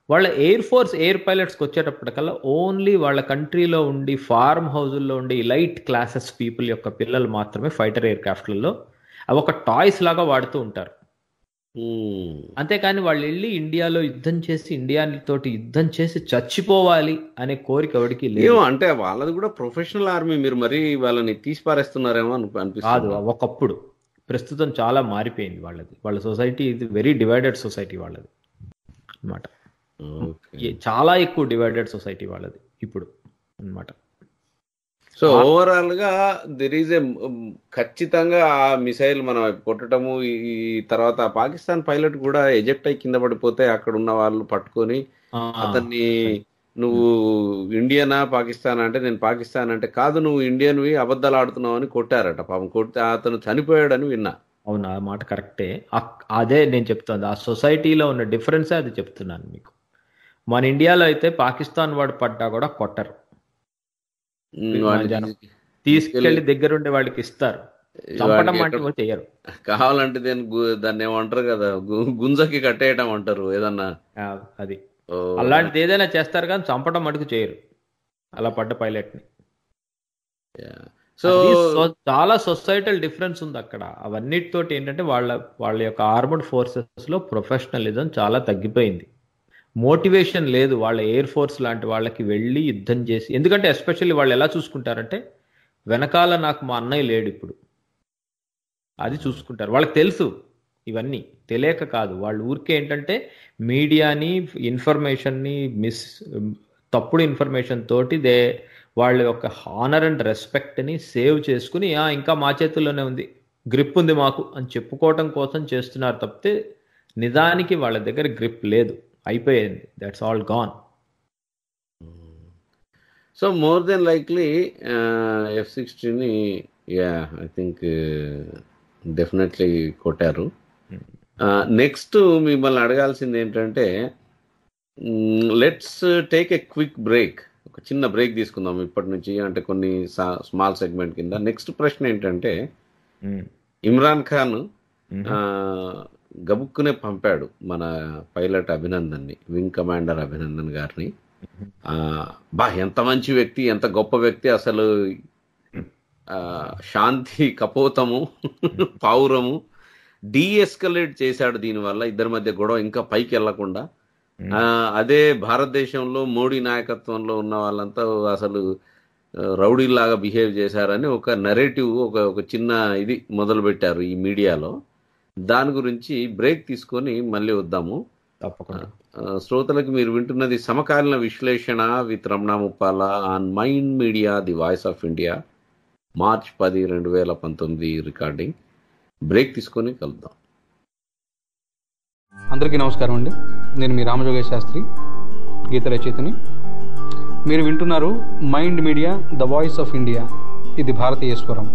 వాళ్ళ ఎయిర్ ఫోర్స్ ఎయిర్ పైలట్స్కి వచ్చేటప్పటికల్లా ఓన్లీ వాళ్ళ కంట్రీలో ఉండి ఫార్మ్ హౌజుల్లో ఉండి లైట్ క్లాసెస్ పీపుల్ యొక్క పిల్లలు మాత్రమే ఫైటర్ ఎయిర్ క్రాఫ్ట్లలో అవి ఒక టాయ్స్ లాగా వాడుతూ ఉంటారు మ్మ్. అంతేకాని వాళ్ళు వెళ్ళి ఇండియాలో యుద్ధం చేసి ఇండియా తోటి యుద్ధం చేసి చచ్చిపోవాలి అనే కోరిక ఎవరికి లేదు ఏమో అంటే వాళ్ళది కూడా ప్రొఫెషనల్ ఆర్మీ మీరు మరీ వాళ్ళని తీసి పారేస్తున్నారేమో అని కాదు అనిపిస్తుంది ఒకప్పుడు ప్రస్తుతం చాలా మారిపోయింది వాళ్ళది వాళ్ళ సొసైటీ ఇది వెరీ డివైడెడ్ సొసైటీ వాళ్ళది అన్నమాట ఓకే. ఏ- చాలా ఎక్కువ డివైడెడ్ సొసైటీ వాళ్ళది ఇప్పుడు అన్నమాట సో ఓవరాల్ గా దెర్ ఈజ్ ఏ ఖచ్చితంగా ఆ మిసైల్ మనం కొట్టడము ఈ ఈ తర్వాత ఆ పాకిస్తాన్ పైలట్ కూడా ఎజెక్ట్ అయి కింద పడిపోతే అక్కడ ఉన్న వాళ్ళు పట్టుకొని ఆ, అతన్ని నువ్వు ఇండియనా పాకిస్తాన్ అంటే నేను పాకిస్తాన్ అంటే కాదు నువ్వు ఇండియన్వి అబద్ధాలు ఆడుతున్నావు అని కొట్టారట పాపం కొడితే అతను చనిపోయాడని విన్నా అవును ఆ మాట కరెక్టే అక్- అదే నేను చెప్తాను ఆ సొసైటీలో ఉన్న డిఫరెన్సే అది చెప్తున్నాను మీకు మన ఇండియాలో అయితే పాకిస్తాన్ వాడు పడ్డా కూడా కొట్టరు ఉమ్, మన వాడిని జనం. తీసి- తీసుకెళ్లి దగ్గరుండే వాళ్ళకి ఇస్తారు చంపడం వాడికి అంటే ఎక్కడ- చేయరు కావాలంటే దాన్ని గు- దాన్ని ఏమంటారు కదా గు- గుంజకి కట్టేయటం అంటారు ఏదన్నా ఆ, అది ఓ, అలాంటిది ఏదైనా చేస్తారు కానీ చంపడం మటుకు చేయరు అలా పడ్డ పైలట్ ని yeah. సో అది సో- చాలా సొసైటల్ డిఫరెన్స్ ఉంది అక్కడ అవన్నిటితోటి ఏంటంటే వాళ్ళ వాళ్ళ యొక్క ఆర్మడ్ ఫోర్సెస్ లో ప్రొఫెషనలిజం చాలా తగ్గిపోయింది మోటివేషన్ లేదు వాళ్ళ ఎయిర్ ఫోర్స్ లాంటి వాళ్ళకి వెళ్ళి యుద్ధం చేసి ఎందుకంటే ఎస్పెషల్లీ వాళ్ళు ఎలా చూసుకుంటారంటే వెనకాల నాకు మా అన్నయ్య లేడు ఇప్పుడు అది చూసుకుంటారు వాళ్ళకి తెలుసు ఇవన్నీ తెలియక కాదు వాళ్ళు ఊరికే ఏంటంటే మీడియాని ఇన్ఫర్మేషన్ని మిస్ తప్పుడు ఇన్ఫర్మేషన్ తోటి దే వాళ్ళ యొక్క హానర్ అండ్ రెస్పెక్ట్ని సేవ్ చేసుకుని "ఆ, ఇంకా మా చేతుల్లోనే ఉంది గ్రిప్ ఉంది మాకు అని చెప్పుకోవటం కోసం చేస్తున్నారు తప్పితే నిజానికి వాళ్ళ దగ్గర గ్రిప్ లేదు అయిపోయింది that's all gone so more than likely F సిక్స్టీని యా ఐ థింక్ డెఫినెట్లీ కొట్టారు నెక్స్ట్ మిమ్మల్ని అడగాల్సింది ఏంటంటే let's take a quick break ఒక చిన్న బ్రేక్ తీసుకుందాం ఇప్పటి నుంచి అంటే కొన్ని స్మాల్ సెగ్మెంట్ కింద నెక్స్ట్ ప్రశ్న ఏంటంటే ఇమ్రాన్ ఖాన్ ఆ, గబుక్కునే పంపాడు మన పైలట్ అభినందన్ని వింగ్ కమాండర్ అభినందన్ గారిని ఆ, బా ఎంత మంచి వ్యక్తి ఎంత గొప్ప వ్యక్తి అసలు ఆ, శాంతి కపోతము పౌరము డీఎస్కలేట్ చేశాడు దీనివల్ల ఇద్దరి మధ్య గొడవ ఇంకా పైకి వెళ్లకుండా ఆ, అదే భారతదేశంలో మోడీ నాయకత్వంలో ఉన్న వాళ్ళంతా అసలు ఆ, రౌడీలాగా బిహేవ్ చేశారని ఒక నెరేటివ్ ఒక ఒక చిన్న ఇది మొదలు పెట్టారు ఈ మీడియాలో దాని గురించి బ్రేక్ తీసుకొని మళ్ళీ వద్దాము తప్పకుండా ఆ, శ్రోతలకు మీరు వింటున్నది సమకాలీన విశ్లేషణ with Ramana Muppala on Mind media the voice of India March పది రెండు వేల పంతొమ్మిది రికార్డింగ్ బ్రేక్ తీసుకొని కలుద్దాం అందరికీ నమస్కారం అండి నేను మీ రామజోగేశ్ శాస్త్రి గీత రచయితని మీరు వింటున్నారు Mind media the voice of India ఇది భారతీయ స్వరం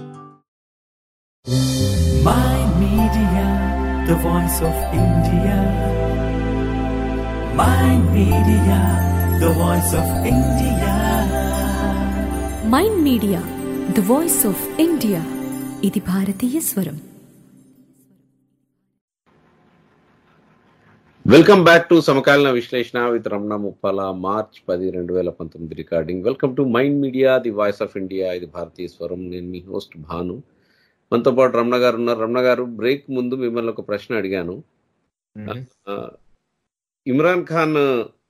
Mind Media, the voice of India. Mind Media, the voice of India. Mind media the voice of India ఇది భారతీయ స్వరం వెల్కమ్ బ్యాక్ టు సమకాలీన విశ్లేషణ విత్ రమణ ముప్పాల మార్చ్ పది రెండు వేల పంతొమ్మిది recording welcome to mind media the voice of India ఇది భారతీయ స్వరం నేను మీ హోస్ట్ భాను మనతో పాటు రమణ గారు ఉన్నారు రమణ గారు బ్రేక్ ముందు మిమ్మల్ని ఒక ప్రశ్న అడిగాను ఆ, ఇమ్రాన్ ఖాన్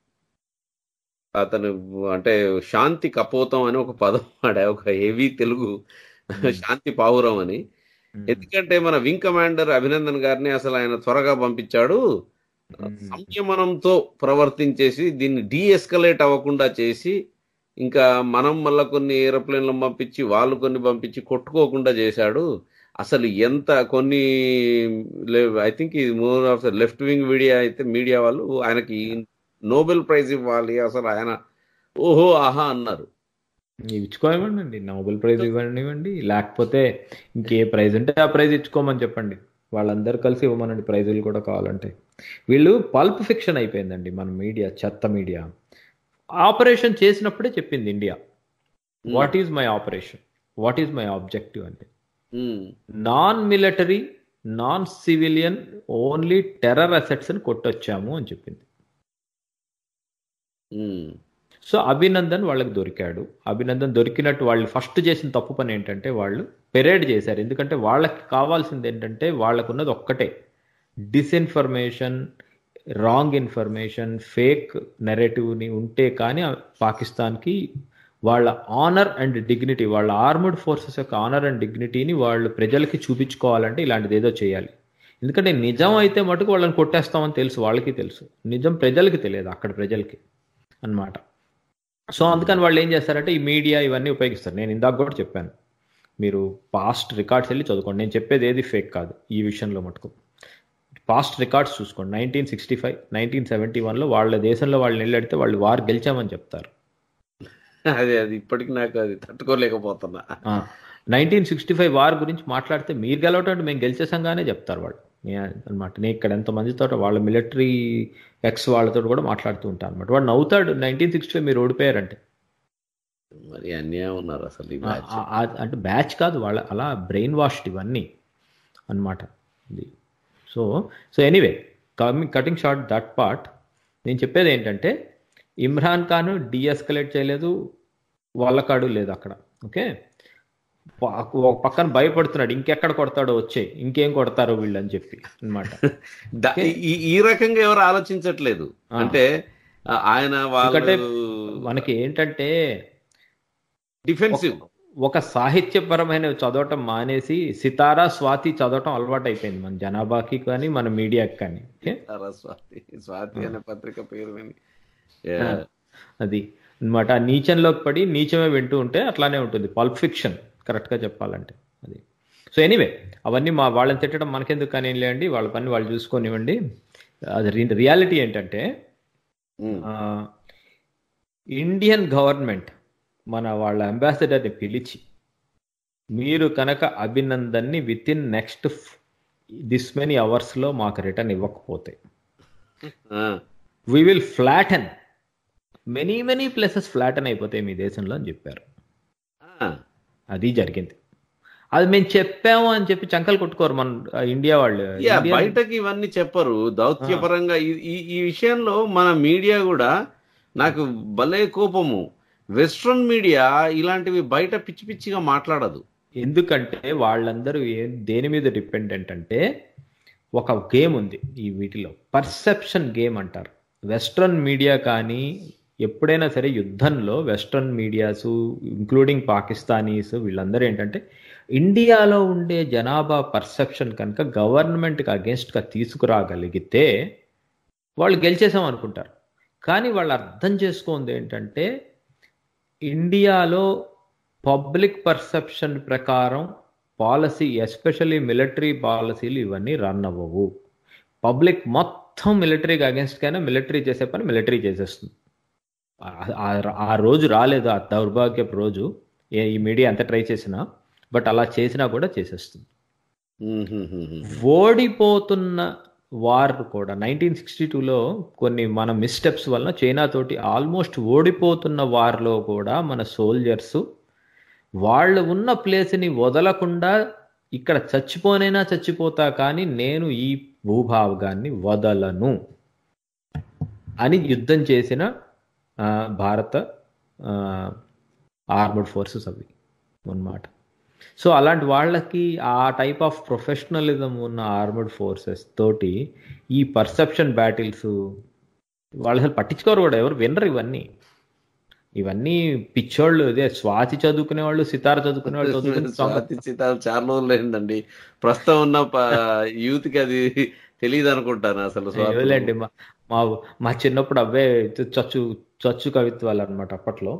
అతను అంటే శాంతి కపోతం అని ఒక పదం వాడా ఒక హెవీ తెలుగు శాంతి పావురం అని ఎందుకంటే మన వింగ్ కమాండర్ అభినందన్ గారిని అసలు ఆయన త్వరగా పంపించాడు సంయమనంతో ప్రవర్తించేసి దీన్ని డీఎస్కలేట్ అవ్వకుండా చేసి ఇంకా మనం మళ్ళీ కొన్ని ఏరోప్లేన్లు పంపించి వాళ్ళు కొన్ని పంపించి కొట్టుకోకుండా చేశాడు అసలు ఎంత కొన్ని ఐ థింక్ ఇది more of left wing media అయితే మీడియా వాళ్ళు ఆయనకి నోబెల్ ప్రైజ్ ఇవ్వాలి అసలు ఆయన ఓహో ఆహా అన్నారు ఇచ్చుకోనివ్వండి నోబెల్ ప్రైజ్ ఇవ్వనివ్వండి లేకపోతే ఇంకే ప్రైజ్ ఉంటే ఆ ప్రైజ్ ఇచ్చుకోమని చెప్పండి వాళ్ళందరూ కలిసి ఇవ్వమనండి ప్రైజులు కూడా కావాలంటే వీళ్ళు పల్ప్ ఫిక్షన్ అయిపోయిందండి మన మీడియా చెత్త మీడియా ఆపరేషన్ చేసినప్పుడే చెప్పింది India what is my operation what is my objective అంటే um, non military non civilian only terror assets అని కొట్టొచ్చాము అని చెప్పింది ఉమ్. సో అభినందన్ వాళ్ళకి దొరికాడు అభినందన్ దొరికినట్టు వాళ్ళు ఫస్ట్ చేసిన తప్పు పని ఏంటంటే వాళ్ళు పెరేడ్ చేశారు ఎందుకంటే వాళ్ళకి కావాల్సింది ఏంటంటే వాళ్ళకున్నది ఒక్కటే డిస్ఇన్ఫర్మేషన్ రాంగ్ ఇన్ఫర్మేషన్ ఫేక్ నెరేటివ్ని ఉంటే కానీ ఆ పాకిస్తాన్కి వాళ్ళ ఆనర్ అండ్ డిగ్నిటీ వాళ్ళ ఆర్మడ్ ఫోర్సెస్ యొక్క ఆనర్ అండ్ డిగ్నిటీని వాళ్ళు ప్రజలకి చూపించుకోవాలంటే ఇలాంటిది ఏదో చేయాలి ఎందుకంటే నిజం అయితే మటుకు వాళ్ళని కొట్టేస్తామని తెలుసు వాళ్ళకి తెలుసు నిజం ప్రజలకి తెలియదు అక్కడ ప్రజలకి అన్నమాట సో అందుకని వాళ్ళు ఏం చేస్తారంటే ఈ మీడియా ఇవన్నీ ఉపయోగిస్తారు నేను ఇందాక కూడా చెప్పాను మీరు పాస్ట్ రికార్డ్స్ వెళ్ళి చదువుకోండి నేను చెప్పేది ఏది ఫేక్ కాదు ఈ విషయంలో మటుకు పాస్ట్ రికార్డ్స్ చూసుకోండి nineteen sixty five nineteen seventy వన్లో వాళ్ళ దేశంలో వాళ్ళు నిలబడితే వాళ్ళు వారు గెలిచామని చెప్తారు అదే అది ఇప్పటికి నాకు అది తట్టుకోలేకపోతున్నా నైన్టీన్ సిక్స్టీ ఫైవ్ వార్ గురించి మాట్లాడితే మీరు గెలవటం అంటే మేము గెలిచేసంగానే చెప్తారు వాళ్ళు అనమాట నేను ఇక్కడ ఎంతమందితో వాళ్ళ మిలిటరీ ఎక్స్ వాళ్ళతో కూడా మాట్లాడుతూ ఉంటాను అనమాట వాడు నవ్వుతాడు నైన్టీన్ సిక్స్టీ ఫైవ్ మీరు ఓడిపోయారంటే మరి అన్యాయం ఉన్నారు అసలు ఈ ఆ- బ్యాచ్ ఆ- ఆ- అంటే బ్యాచ్ కాదు వాళ్ళ అలా బ్రెయిన్ వాష్డ్ ఇవన్నీ అన్నమాట ఇది so so anyway coming cutting short that part నేను చెప్పేది ఏంటంటే ఇమ్రాన్ ఖాన్ డిఎస్కలేట్ చేయలేదు వాళ్ళకాడు లేదు అక్కడ ఓకే ప- ఒక పక్కన భయపడుతున్నాడు ఇంకెక్కడ కొడతాడో వచ్చే ఇంకేం కొడతారో వీళ్ళు అని చెప్పి అన్నమాట ద- ఈ ఈ రకంగా ఎవరు ఆలోచించట్లేదు ఆ. అంటే ఆ, ఆయన ఎందుకంటే వాళ్ళు మనకి ఏంటంటే డిఫెన్సివ్ ఒక సాహిత్యపరమైన చదవటం మానేసి సితారా స్వాతి చదవటం అలవాటు అయిపోయింది మన జనాభాకి కానీ మన మీడియాకి కానీ ఓకే స్వాతి స్వాతి అనే పత్రిక పేరు విని అది అన్నమాట ఆ నీచంలోకి పడి నీచమే వింటూ ఉంటే అట్లానే ఉంటుంది పల్ప్ ఫిక్షన్ కరెక్ట్గా చెప్పాలంటే అది సో ఎనీవే అవన్నీ మా వాళ్ళని తిట్టడం మనకెందుకు కానీ లేండి వాళ్ళ పని వాళ్ళు చూసుకొనివ్వండి అది రియాలిటీ ఏంటంటే ఉమ్. ఆ, ఇండియన్ గవర్నమెంట్ మన వాళ్ళ అంబాసిడర్ని పిలిచి మీరు కనుక అభినందన్ని with in next this many అవర్స్లో మాకు రిటర్న్ ఇవ్వకపోతే ఆ. We will flatten many many places flatten అయిపోతాయి మీ దేశంలో అని చెప్పారు ఆ. అది జరిగింది అది మేము చెప్పాము అని చెప్పి చంకలు కొట్టుకోరు మన ఆ, ఇండియా వాళ్ళు యా ఇండియా- బయటకి ఇవన్నీ చెప్పరు దౌత్యపరంగా ఈ- ఈ ఈ విషయంలో మన మీడియా కూడా నాకు భలే కోపము వెస్ట్రన్ మీడియా ఇలాంటివి బయట పిచ్చి పిచ్చిగా మాట్లాడదు ఎందుకంటే వాళ్ళందరూ ఏ దేని మీద డిపెండెంట్ అంటే ఒక గేమ్ ఉంది ఈ వీటిలో పర్సెప్షన్ గేమ్ అంటారు వెస్ట్రన్ మీడియా కానీ ఎప్పుడైనా సరే యుద్ధంలో వెస్ట్రన్ మీడియాస్ ఇంక్లూడింగ్ పాకిస్తానీస్ వీళ్ళందరూ ఏంటంటే ఇండియాలో ఉండే జనాభా పర్సెప్షన్ కనుక గవర్నమెంట్కి అగేన్స్ట్గా తీసుకురాగలిగితే వాళ్ళు గెలిచేసాం అనుకుంటారు కానీ వాళ్ళు అర్థం చేసుకుంది ఏంటంటే ఇండియాలో పబ్లిక్ పర్సెప్షన్ ప్రకారం పాలసీ ఎస్పెషల్లీ మిలిటరీ పాలసీలు ఇవన్నీ రన్ అవ్వవు పబ్లిక్ మొత్తం మిలిటరీకి అగేన్స్ట్ కైనా మిలిటరీ చేసే పని మిలిటరీ చేసేస్తుంది ఆ- ఆ- ఆ రోజు రాలేదు ఆ దౌర్భాగ్యపు రోజు ఏ- ఈ మీడియా ఎంత ట్రై చేసినా బట్ అలా చేసినా కూడా చేసేస్తుంది ఓడిపోతున్న వార్ కూడా నైన్టీన్ సిక్స్టీ టూలో కొన్ని మన మిస్టెప్స్ వలన చైనా తోటి ఆల్మోస్ట్ ఓడిపోతున్న వార్లో కూడా మన సోల్జర్స్ వాళ్ళు ఉన్న ప్లేస్ని వదలకుండా ఇక్కడ చచ్చిపోనైనా చచ్చిపోతా కానీ నేను ఈ భూభాగాన్ని వదలను అని యుద్ధం చేసిన ఆ, భారత ఆర్మడ్ ఫోర్సెస్ అవి అన్నమాట సో అలాంటి వాళ్ళకి ఆ టైప్ ఆఫ్ ప్రొఫెషనలిజం ఉన్న ఆర్మడ్ ఫోర్సెస్ తోటి ఈ పర్సెప్షన్ బ్యాటిల్స్ వాళ్ళు అసలు పట్టించుకోరు కూడా ఎవరు వినరు ఇవన్నీ ఇవన్నీ పిచ్చోళ్ళు అదే స్వాతి చదువుకునే వాళ్ళు సితార చదువుకునే వాళ్ళు చదువుకుని స్వాతి చిత్రాలు చాలా రోజులు అయిందండి ప్రస్తుతం ఉన్న యూత్ కి అది తెలియదు అనుకుంటాను అసలు స్వాతి. ఏలేండి మా మా మా చిన్నప్పుడు అవే చచ్చు చచ్చు కవిత్వాలు అనమాట అప్పట్లో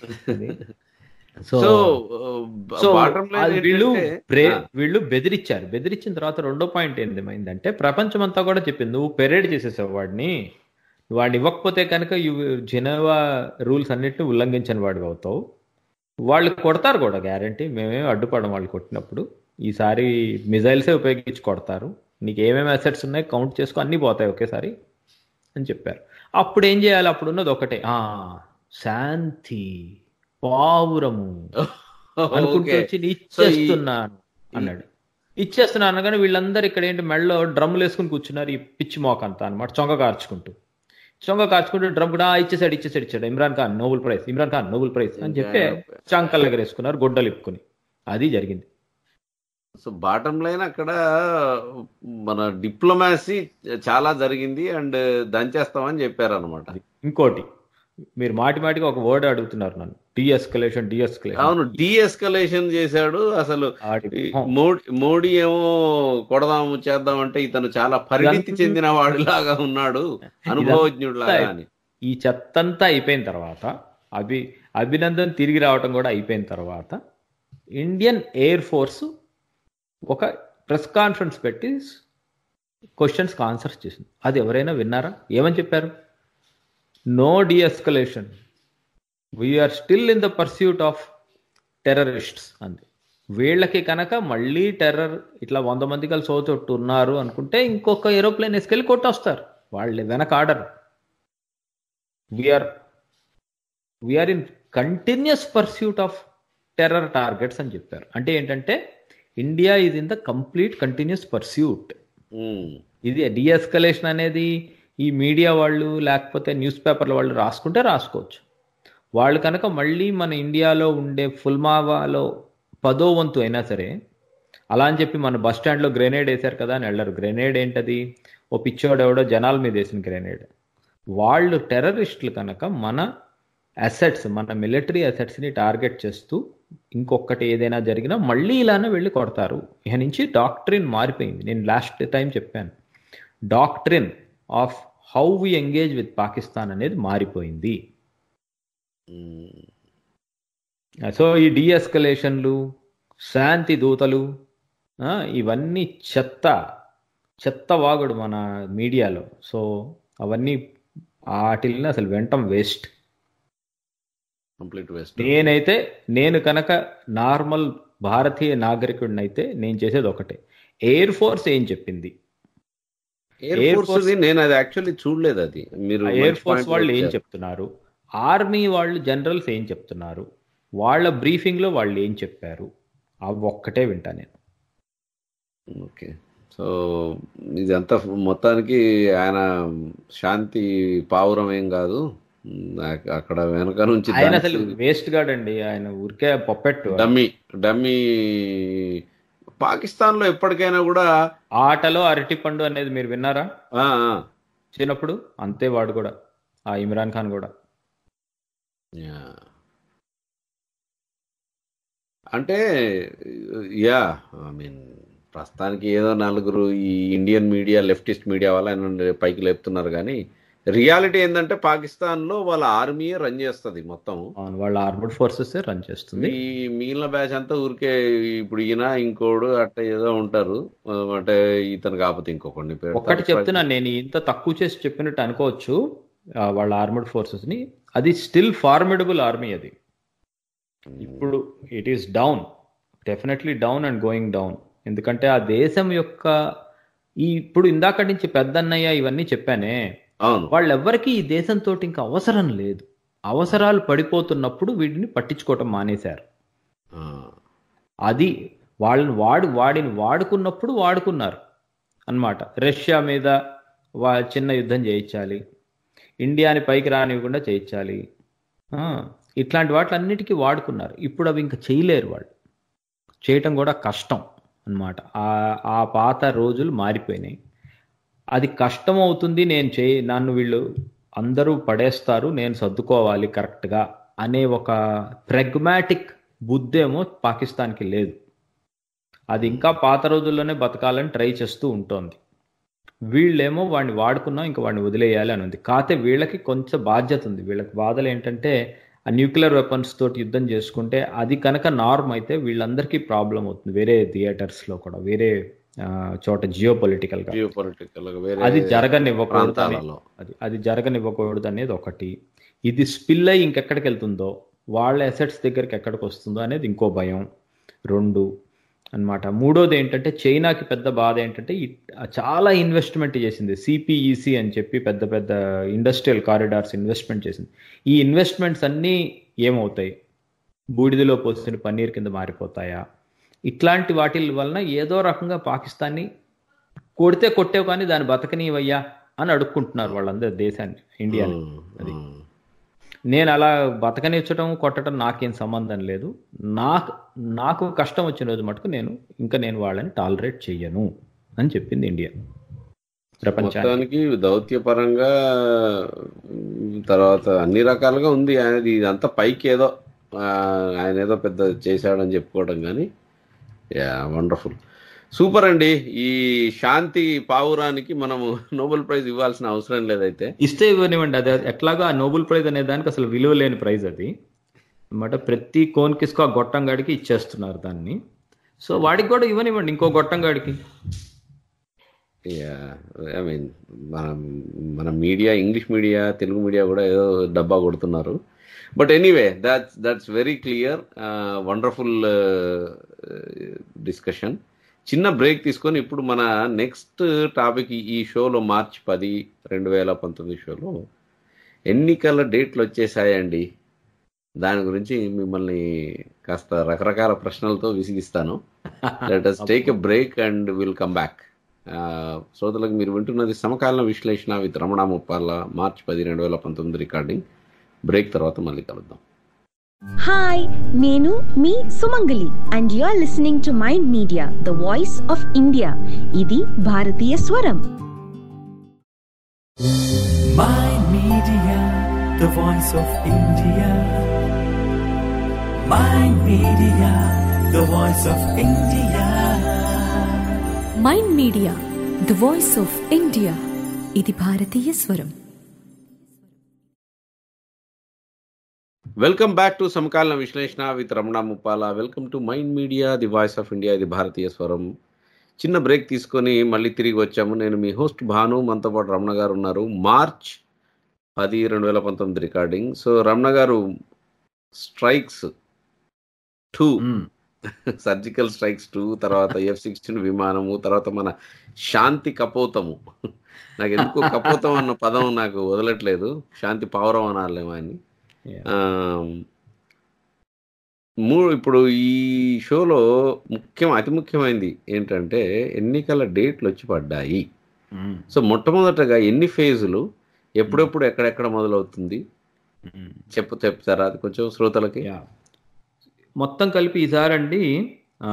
సో సో సో బాటం అది వీళ్ళు బ్రే ఆ, వీళ్ళు బెదిరించారు బెదిరించిన తర్వాత రెండో పాయింట్ ఏంటంటే ప్రపంచం అంతా కూడా చెప్పింది నువ్వు పెరేడ్ చేసేసావు వాడిని వాడిని ఇవ్వకపోతే కనుక జెనోవా రూల్స్ అన్నిటిని ఉల్లంఘించని వాడివి అవుతావు వాళ్ళు కొడతారు కూడా గ్యారంటీ మేమేమి అడ్డుపడం వాళ్ళు కొట్టినప్పుడు ఈసారి మిజైల్సే ఉపయోగించి కొడతారు నీకు ఏమేమి అసెట్స్ ఉన్నాయి కౌంట్ చేసుకో అన్నీ పోతాయి ఒకేసారి అని చెప్పారు అప్పుడు ఏం చేయాలి అప్పుడు ఉన్నది ఒకటే ఆ శాంతి పావురము అనుకుంటూ ఓకే. వచ్చి "నేను సో ఈ- ఇచ్చేస్తున్నాను అన్నాడు ఇచ్చేస్తున్నాను అనగానే వీళ్ళందరూ ఇక్కడ ఏంటి మెడలో డ్రమ్ములు వేసుకుని కూర్చున్నారు ఈ పిచ్చి మోక అంతా అనమాట చొంగ కార్చుకుంటూ చొంగ కాచుకుంటూ డ్రమ్ కూడా "ఆ, ఇచ్చేసాడు ఇచ్చేసాడు ఇచ్చాడు Imran Khan Nobel prize Imran Khan Nobel prize అని చెప్పి చంకల్ ఎగరేసుకున్నారు గొడ్డలు ఇప్పుకుని అది జరిగింది సో బాటం లైన్ అక్కడ మన డిప్లొమాసీ చాలా జరిగింది అండ్ దంచేస్తామని చెప్పారు అనమాట ఇంకోటి మీరు మాటి మాటికి ఒక వర్డ్ అడుగుతున్నారు నన్ను డిఎస్కలేషన్ డిఎస్కలేషన్ అవును డీఎస్కలేషన్ చేశాడు అసలు ఈ మోడీ మోడీ ఏమో కొడదాము చేద్దాం అంటే ఇతను చాలా పరిణితి చెందిన వాడిలాగా ఉన్నాడు అనుభవజ్ఞుడిలాగా అని ఈ చెత్తంతా అయిపోయిన తర్వాత అభి అభినందన్ తిరిగి రావటం కూడా అయిపోయిన తర్వాత ఇండియన్ ఎయిర్ ఫోర్స్ ఒక ప్రెస్ కాన్ఫరెన్స్ పెట్టి క్వశ్చన్స్కి ఆన్సర్స్ చేసింది అది ఎవరైనా విన్నారా ఏమని చెప్పారు no deescalation we are still in the pursuit of terrorists అంది వీళ్ళకి కనుక మళ్ళీ టెర్రర్ ఇట్లా వంద మంది కలిసి చోటు ఉన్నారు అనుకుంటే ఇంకొక ఏరోప్లేన్ వేసుకెళ్ళి కొట్టొస్తారు వాళ్ళు వెనక order we are we are in continuous pursuit of terror targets అని చెప్పారు అంటే ఏంటంటే ఇండియా ఇది in the complete continuous pursuit um, ఇది డిఎస్కలేషన్ అనేది ఈ మీడియా వాళ్ళు లేకపోతే న్యూస్ పేపర్ల వాళ్ళు రాసుకుంటే రాసుకోవచ్చు వాళ్ళు కనుక మళ్ళీ మన ఇండియాలో ఉండే ఫుల్మావాలో పదో వంతు అయినా సరే అలా అని చెప్పి మన బస్ స్టాండ్లో గ్రెనేడ్ వేశారు కదా అని వెళ్ళరు గ్రెనేడ్ ఏంటది ఓ పిచ్చోడు ఎవడో జనాల మీద వేసిన గ్రెనేడ్ వాళ్ళు టెర్రరిస్టులు కనుక మన అసెట్స్ మన మిలిటరీ అసెట్స్ని టార్గెట్ చేస్తూ ఇంకొకటి ఏదైనా జరిగినా మళ్ళీ ఇలానే వెళ్ళి కొడతారు ఇక నుంచి డాక్ట్రిన్ మారిపోయింది నేను లాస్ట్ టైం చెప్పాను doctrine of how we engage with Pakistan అనేది మారిపోయింది ఉమ్. సో ఈ డిఎస్కలేషన్లు శాంతి దూతలు ఆ, ఇవన్నీ చెత్త చెత్త వాగుడు మన మీడియాలో సో అవన్నీ వాటిల్ని అసలు వెంటం వేస్ట్ కంప్లీట్ వేస్ట్ నేనైతే నేను కనుక నార్మల్ భారతీయ నాగరికుడిని అయితే నేను చేసేది ఒకటే ఎయిర్ ఫోర్స్ ఏం చెప్పింది ఎయిర్ Air ఫోర్స్ Force- నేను అది యాక్చువల్లీ చూడలేదు అది మీరు ఎయిర్ మంచి ఫోర్స్ point వాళ్ళు ఏం చెప్పారు. చెప్తున్నారు ఆర్మీ వాళ్ళు జనరల్స్ ఏం చెప్తున్నారు వాళ్ళ బ్రీఫింగ్ లో వాళ్ళు ఏం చెప్పారు అవి ఒక్కటే వింటా నేను ఓకే సో ఇదంతా మొత్తానికి ఆయన శాంతి పావురం ఏం కాదు నాకు అక్కడ వెనక నుంచి ఆయన దానికి అసలు వేస్ట్ గాడ్ అండి ఆయన ఊరికే పప్పెట్టు డమ్మీ డమ్మీ పాకిస్తాన్ లో ఎప్పటికైనా కూడా ఆటలో అరటిపండు అనేది మీరు విన్నారా ఆ, ఆ, చిన్నప్పుడు అంతే వాడు కూడా ఆ ఇమ్రాన్ ఖాన్ కూడా యా. అంటే యా ఐ మీన్ ప్రస్తుతానికి ఏదో నలుగురు ఈ ఇండియన్ మీడియా లెఫ్టిస్ట్ మీడియా వల్ల ఆయన పైకి లేపుతున్నారు కానీ రియాలిటీ ఏంటంటే పాకిస్తాన్ లో వాళ్ళ ఆర్మీయే రన్ చేస్తుంది మొత్తం అవును వాళ్ళ ఆర్మడ్ ఫోర్సెస్ రన్ చేస్తుంది ఈ మిగిలిన బ్యాచ్ అంతా ఊరికే ఇప్పుడు ఈయన ఇంకోడు అట్ట ఏదో ఉంటారు ఆ, అంటే ఇతను కాకపోతే ఇంకొకడిని పెడతారు. ఒక్కటి చెప్తున్నా నేను ఇంత తక్కువ చేసి చెప్పినట్టు అనుకోవచ్చు ఆ, వాళ్ళ ఆర్మడ్ ఫోర్సెస్ ని అది స్టిల్ ఫార్మిడబుల్ ఆర్మీ అది ఇప్పుడు it is down definitely down and going down ఎందుకంటే ఆ దేశం యొక్క ఈ ఇప్పుడు ఇందాక నుంచి పెద్దన్నయ్య ఇవన్నీ చెప్పానే అవును వాళ్ళెవ్వరికీ ఈ దేశంతో ఇంకా అవసరం లేదు అవసరాలు పడిపోతున్నప్పుడు వీటిని పట్టించుకోవటం మానేశారు ఆ, అది వాళ్ళని వాడు వాడిని వాడుకున్నప్పుడు వాడుకున్నారు అన్నమాట రష్యా మీద వా చిన్న యుద్ధం చేయించాలి ఇండియాని పైకి రానివ్వకుండా చేయించాలి ఆ, ఇట్లాంటి వాటిలన్నిటికీ వాడుకున్నారు ఇప్పుడు అవి ఇంకా చేయలేరు వాళ్ళు చేయటం కూడా కష్టం అన్నమాట ఆ ఆ పాత రోజులు మారిపోయినాయి అది కష్టం అవుతుంది నేను చే నన్ను వీళ్ళు అందరూ పడేస్తారు నేను సర్దుకోవాలి కరెక్ట్గా అనే ఒక ప్రెగ్మాటిక్ బుద్ధేమో పాకిస్తాన్కి లేదు అది ఇంకా పాత రోజుల్లోనే బతకాలని ట్రై చేస్తూ ఉంటుంది వీళ్ళేమో వాడిని వాడుకున్నాం ఇంకా వాడిని వదిలేయాలి అని ఉంది కాకపోతే వీళ్ళకి కొంచెం బాధ్యత ఉంది వీళ్ళకి బాధలు ఏంటంటే ఆ న్యూక్లియర్ వెపన్స్ తోటి యుద్ధం చేసుకుంటే అది కనుక నార్మ్ అయితే వీళ్ళందరికీ ప్రాబ్లం అవుతుంది వేరే థియేటర్స్లో కూడా వేరే ఆ, చోట జియో పొలిటికల్గా geopolitical గా వేరే అది జరగనివ్వకూడదు అని- ప్రాంతాలలో అది అది జరగనివ్వకూడదు అనేది ఒకటి ఇది స్పిల్ అయ్యి ఇంకెక్కడికి వెళ్తుందో వాళ్ళ అసెట్స్ దగ్గరికి ఎక్కడికి వస్తుందో అనేది ఇంకో భయం రెండు అన్నమాట మూడోది ఏంటంటే చైనాకి పెద్ద బాధ ఏంటంటే ఈ- చాలా ఇన్వెస్ట్మెంట్ చేసింది సిపిఈసి అని చెప్పి పెద్ద పెద్ద ఇండస్ట్రియల్ కారిడార్స్ ఇన్వెస్ట్మెంట్ చేసింది ఈ ఇన్వెస్ట్మెంట్స్ అన్నీ ఏమవుతాయి బూడిదలో పోసిన పన్నీర్ కింద మారిపోతాయా ఇట్లాంటి వాటి వలన ఏదో రకంగా పాకిస్తాన్ని కొడితే కొట్టేవు కానీ దాన్ని బతకనీవయ్యా అని అడుక్కుంటున్నారు వాళ్ళందరూ దేశాన్ని ఇండియాని ఉమ్, అది ఉమ్. నేను అలా బతకనిచ్చడం కొట్టడం నాకేం సంబంధం లేదు నాకు నాకు కష్టం వచ్చిన రోజు మటుకు నేను ఇంకా నేను వాళ్ళని టాలరేట్ చెయ్యను అని చెప్పింది ఇండియా ప్రపంచానికి మొత్తానికి దౌత్యపరంగా ఉమ్, తర్వాత అన్ని రకాలుగా ఉంది ఆయనది ఇదంతా పైకి ఏదో ఆ, ఆయన ఏదో పెద్ద చేశాడని చెప్పుకోవడం కానీ యా వండర్ఫుల్ సూపర్ అండి ఈ శాంతి పావురానికి మనము నోబెల్ ప్రైజ్ ఇవ్వాల్సిన అవసరం లేదైతే ఇస్తే ఇవ్వనివ్వండి అది ఎట్లాగా ఆ నోబెల్ ప్రైజ్ అనే దానికి అసలు విలువ లేని ప్రైజ్ అది అన్నమాట ప్రతి కోన్కిస్కో ఆ గొట్టంగాడికి ఇచ్చేస్తున్నారు దాన్ని సో వాడికి కూడా ఇవ్వనివ్వండి ఇంకో గొట్టంగాడికి ఐ మీన్ మన మన media English media Telugu media కూడా ఏదో డబ్బా కొడుతున్నారు but anyway that's that's very clear wonderful discussion చిన్న బ్రేక్ తీసుకొని ఇప్పుడు మన నెక్స్ట్ టాపిక్ ఈ షోలో మార్చ్ పది రెండు వేల పంతొమ్మిది షోలో ఎన్నికల డేట్లు వచ్చేసాయండి దాని గురించి మిమ్మల్ని కాస్త రకరకాల ప్రశ్నలతో విసిగిస్తాను let us take a break and will come back శ్రోతలకు మీరు వింటున్నది సమకాలీన విశ్లేషణ విత్ రమణ ముప్పాల మార్చ్ పది రెండు వేల పంతొమ్మిది రికార్డింగ్ బ్రేక్ తర్వాత మళ్ళీ కలుద్దాం హాయ్ నేను మీ Sumangali and you are listening to mind media the voice of India ఇది భారతీయ స్వరం Mind Media, the voice of India. Mind Media, the voice of India. Mind media the voice of India ఇది భారతీయ స్వరం వెల్కమ్ బ్యాక్ టు సమకాలీన విశ్లేషణ with Ramana Muppala welcome to mind media the voice of India ఇది భారతీయ స్వరం చిన్న బ్రేక్ తీసుకొని మళ్ళీ తిరిగి వచ్చాము నేను మీ హోస్ట్ భాను మనతో పాటు రమణ గారు ఉన్నారు మార్చ్ పది రెండు వేల పంతొమ్మిది recording so Ramana garu strikes two surgical strikes two తర్వాత ఎఫ్ సిక్స్టీన్ విమానము తర్వాత మన శాంతి కపోతము నాకు ఎందుకు కపోతం అన్న పదం నాకు వదలట్లేదు శాంతి పావురం అనాలేమో అని ఆ, మూ ఇప్పుడు ఈ షోలో ముఖ్యం అతి ముఖ్యమైనది ఏంటంటే ఎన్నికల డేట్లు వచ్చి పడ్డాయి సో మొట్టమొదటగా ఎన్ని ఫేజులు ఎప్పుడెప్పుడు ఎక్కడెక్కడ మొదలవుతుంది చెప్పు చెప్తారా అది కొంచెం శ్రోతలకి యా మొత్తం కలిపి ఈసారి అండి ఆ,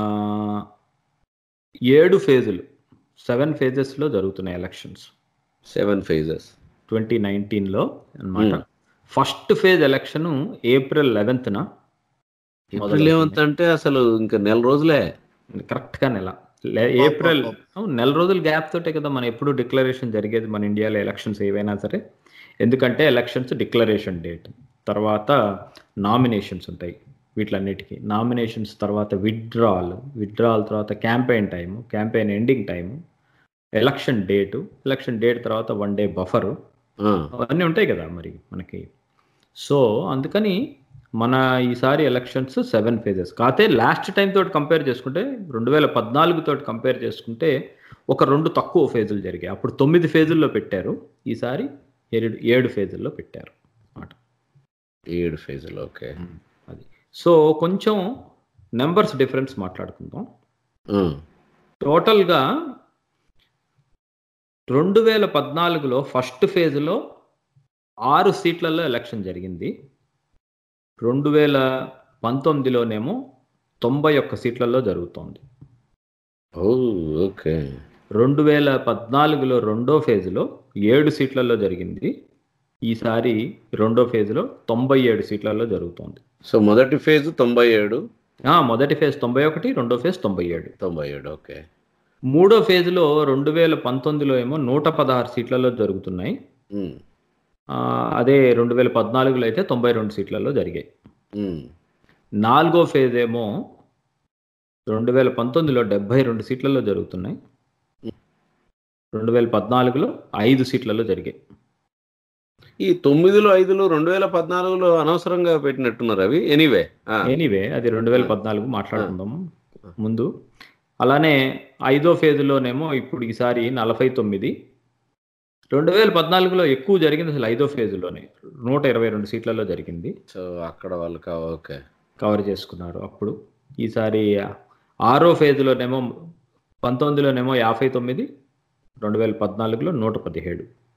ఏడు ఫేజులు సెవెన్ ఫేజెస్లో జరుగుతున్నాయి ఎలక్షన్స్ సెవెన్ ఫేజెస్ ట్వంటీ నైన్టీన్లో అనమాట ఫస్ట్ ఫేజ్ ఎలక్షన్ ఏప్రిల్ లెవెన్త్న ఏప్రిల్ ఏమంత అంటే అసలు ఇంకా నెల రోజులే కరెక్ట్గా నెల లే- ఏప్రిల్ అవును, నెల రోజుల గ్యాప్ తోటే కదా మన ఎప్పుడు డిక్లరేషన్ జరిగేది మన ఇండియాలో ఎలక్షన్స్ ఏవైనా సరే ఎందుకంటే ఎలక్షన్స్ డిక్లరేషన్ డేట్ తర్వాత నామినేషన్స్ ఉంటాయి వీటిలన్నిటికీ నామినేషన్స్ తర్వాత విత్డ్రాల్ విత్డ్రాల్ తర్వాత campaign time campaign ending time election date election date తర్వాత వన్ డే బఫరు ఆ, అవన్నీ ఉంటాయి కదా మరి మనకి సో అందుకని మన ఈసారి ఎలక్షన్స్ సెవెన్ ఫేజెస్ కాకపోతే లాస్ట్ టైం తోటి కంపేర్ చేసుకుంటే రెండు వేల పద్నాలుగు తోటి కంపేర్ చేసుకుంటే ఒక రెండు తక్కువ ఫేజులు జరిగాయి అప్పుడు తొమ్మిది ఫేజుల్లో పెట్టారు ఈసారి ఏడు ఏడు ఫేజుల్లో పెట్టారు అన్నమాట ఏడు ఫేజులు ఓకే అది సో కొంచెం నెంబర్స్ డిఫరెన్స్ మాట్లాడుకుందాం ఆ, టోటల్గా రెండు వేల పద్నాలుగులో ఫస్ట్ ఫేజ్లో ఆరు సీట్లలో ఎలక్షన్ జరిగింది రెండు వేల పంతొమ్మిదిలోనేమో తొంభై ఒక్క సీట్లలో జరుగుతోంది ఓ ఓకే రెండు వేల పద్నాలుగులో రెండో ఫేజ్లో ఏడు సీట్లలో జరిగింది ఈసారి రెండో ఫేజ్లో తొంభై ఏడు సీట్లలో జరుగుతోంది సో మొదటి ఫేజ్ తొంభై ఏడు ఆ, మొదటి ఫేజ్ తొంభై ఒకటి రెండో ఫేజ్ తొంభై ఏడు తొంభై ఏడు ఓకే మూడో ఫేజ్లో రెండు వేల పంతొమ్మిదిలో ఏమో నూట పదహారు సీట్లలో జరుగుతున్నాయి ఉమ్, ఆ, అదే రెండు వేల పద్నాలుగులో అయితే తొంభై రెండు సీట్లలో జరిగాయి ఉమ్, నాలుగో ఫేజ్ ఏమో రెండు వేల పంతొమ్మిదిలో డెబ్బై రెండు సీట్లలో జరుగుతున్నాయి రెండు వేల పద్నాలుగులో ఐదు సీట్లలో జరిగాయి ఈ తొమ్మిదిలో ఐదులో రెండు వేల పద్నాలుగులో అనవసరంగా పెట్టినట్టున్నారు అవి ఎనీవే ఎనీవే అది రెండు వేల పద్నాలుగు మాట్లాడుకుందాం ముందు అలానే ఐదో ఫేజ్లోనేమో ఇప్పుడు ఈసారి నలభై తొమ్మిది రెండు వేల పద్నాలుగులో ఎక్కువ జరిగింది అసలు ఐదో ఫేజ్లోనే నూట ఇరవై రెండు సీట్లలో జరిగింది సో అక్కడ వాళ్ళు కా ఓకే కవర్ చేసుకున్నారు అప్పుడు ఈసారి ఆరో ఫేజ్లోనేమో పంతొమ్మిదిలోనేమో యాభై తొమ్మిది రెండు వేల పద్నాలుగులో నూట పదిహేడు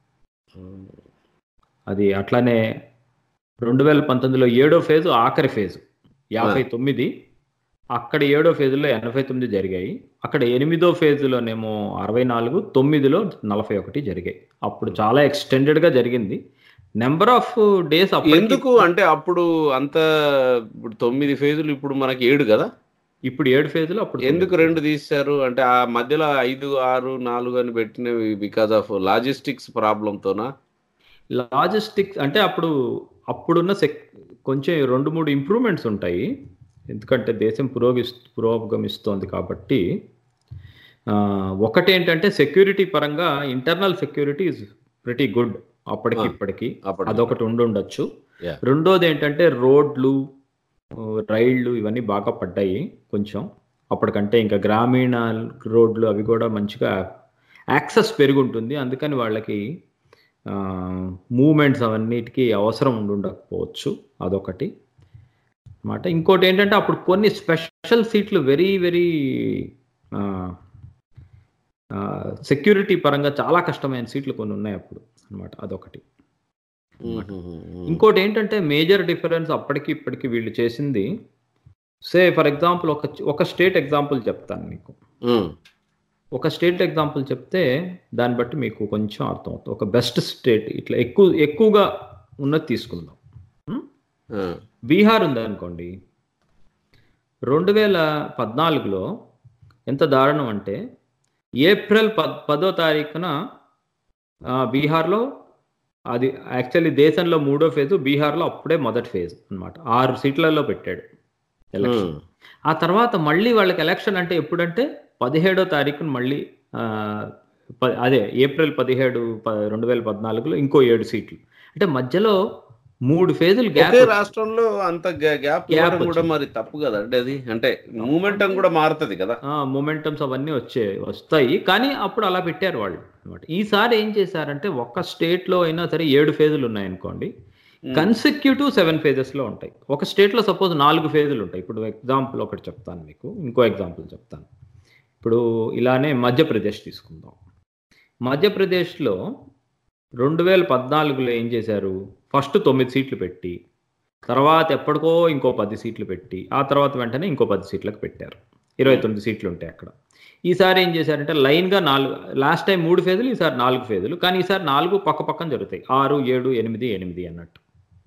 అది అట్లానే రెండు వేల పంతొమ్మిదిలో ఏడో ఫేజు ఆఖరి ఫేజు యాభై తొమ్మిది అక్కడ ఏడో ఫేజులో ఎనభై తొమ్మిది జరిగాయి అక్కడ ఎనిమిదో ఫేజులోనేమో అరవై నాలుగు తొమ్మిదిలో నలభై ఒకటి జరిగాయి అప్పుడు చాలా ఎక్స్టెండెడ్గా జరిగింది నెంబర్ ఆఫ్ డేస్ ఎందుకు అంటే అప్పుడు అంత ఇప్పుడు తొమ్మిది ఫేజులు ఇప్పుడు మనకి ఏడు కదా ఇప్పుడు ఏడు ఫేజులు అప్పుడు ఎందుకు రెండు తీశారు అంటే ఆ మధ్యలో ఐదు ఆరు నాలుగు అని పెట్టినవి బికాస్ ఆఫ్ లాజిస్టిక్స్ ప్రాబ్లంతోనా లాజిస్టిక్స్ అంటే అప్పుడు అప్పుడున్న సెక్ కొంచెం రెండు మూడు ఇంప్రూవ్మెంట్స్ ఉంటాయి ఎందుకంటే దేశం పురోగిస్ పురోగమిస్తోంది కాబట్టి ఆ, ఒకటి ఏంటంటే సెక్యూరిటీ పరంగా internal security is pretty good అప్పటికి ఆ, ఇప్పటికి అప్పటికి. అదొకటి ఉండుండొచ్చు Yeah. రెండోది ఏంటంటే రోడ్లు ఆ, రైళ్లు ఇవన్నీ బాగా పడ్డాయి కొంచెం అప్పటికంటే ఇంకా గ్రామీణ రోడ్లు అవి కూడా మంచిగా యాక్సెస్ పెరుగుంటుంది అందుకని వాళ్ళకి మూమెంట్స్ అవన్నిటికీ అవసరం ఉండుండకపోవచ్చు అదొకటి అన్నమాట ఇంకోటి ఏంటంటే అప్పుడు కొన్ని స్పెషల్ సీట్లు వెరీ వెరీ సెక్యూరిటీ పరంగా చాలా కష్టమైన సీట్లు కొన్ని ఉన్నాయి అప్పుడు అన్నమాట అదొకటి ఇంకోటి ఏంటంటే మేజర్ డిఫరెన్స్ అప్పటికి ఇప్పటికి వీళ్ళు చేసింది సే ఫర్ ఎగ్జాంపుల్ ఒక ఒక స్టేట్ ఎగ్జాంపుల్ చెప్తాను మీకు ఒక స్టేట్ ఎగ్జాంపుల్ చెప్తే దాన్ని బట్టి మీకు కొంచెం అర్థం అవుతుంది ఒక బెస్ట్ స్టేట్ ఇట్లా ఎక్కువ ఎక్కువగా ఉన్నది తీసుకుందాం ఉం? బీహార్ ఉందనుకోండి రెండు వేల పద్నాలుగులో ఎంత దారుణం అంటే ఏప్రిల్ పద్ పదో తారీఖున ఆ, బీహార్లో అది యాక్చువల్లీ దేశంలో మూడో ఫేజు బీహార్లో అప్పుడే మొదటి ఫేజ్ అన్నమాట ఆరు సీట్లలో పెట్టాడు ఎలక్షన్ ఆ తర్వాత మళ్ళీ వాళ్ళకి ఎలక్షన్ అంటే ఎప్పుడంటే పదిహేడో తారీఖున మళ్ళీ ఆ, ప- అదే ఏప్రిల్ పదిహేడు ప- రెండు వేల పద్నాలుగులో ఇంకో ఏడు సీట్లు అంటే మధ్యలో మూడు ఫేజులు గ్యాప్ ఒకే రాష్ట్రంలో అంత గ్యాప్ Gap ఇవ్వడం కూడా వచ్చింది. మరి తప్పు కదా అంటే అది అంటే మూమెంటం కూడా మారుతుంది కదా మొమెంటమ్స్ అవన్నీ వచ్చే వస్తాయి కానీ అప్పుడు అలా పెట్టారు వాళ్ళు అనమాట ఈసారి ఏం చేశారంటే ఒక్క స్టేట్ లో అయినా సరే ఏడు ఫేజులు ఉన్నాయనుకోండి కన్సిక్యూటివ్ సెవెన్ ఫేజెస్ లో ఉంటాయి ఒక స్టేట్ లో సపోజ్ నాలుగు ఫేజులు ఉంటాయి ఇప్పుడు ఎగ్జాంపుల్ ఒకటి చెప్తాను మీకు ఇంకో ఎగ్జాంపుల్ చెప్తాను ఇప్పుడు ఇలానే మధ్యప్రదేశ్ తీసుకుందాం మధ్యప్రదేశ్లో రెండు వేల పద్నాలుగులో ఏం చేశారు ఫస్ట్ తొమ్మిది సీట్లు పెట్టి తర్వాత ఎప్పటికో ఇంకో పది సీట్లు పెట్టి ఆ తర్వాత వెంటనే ఇంకో పది సీట్లకు పెట్టారు ఇరవై తొమ్మిది సీట్లు ఉంటాయి అక్కడ ఈసారి ఏం చేశారంటే లైన్గా నాలుగు లాస్ట్ టైం మూడు ఫేజులు ఈసారి నాలుగు ఫేజులు కానీ ఈసారి నాలుగు పక్క పక్కన జరుగుతాయి ఆరు ఏడు ఎనిమిది ఎనిమిది అన్నట్టు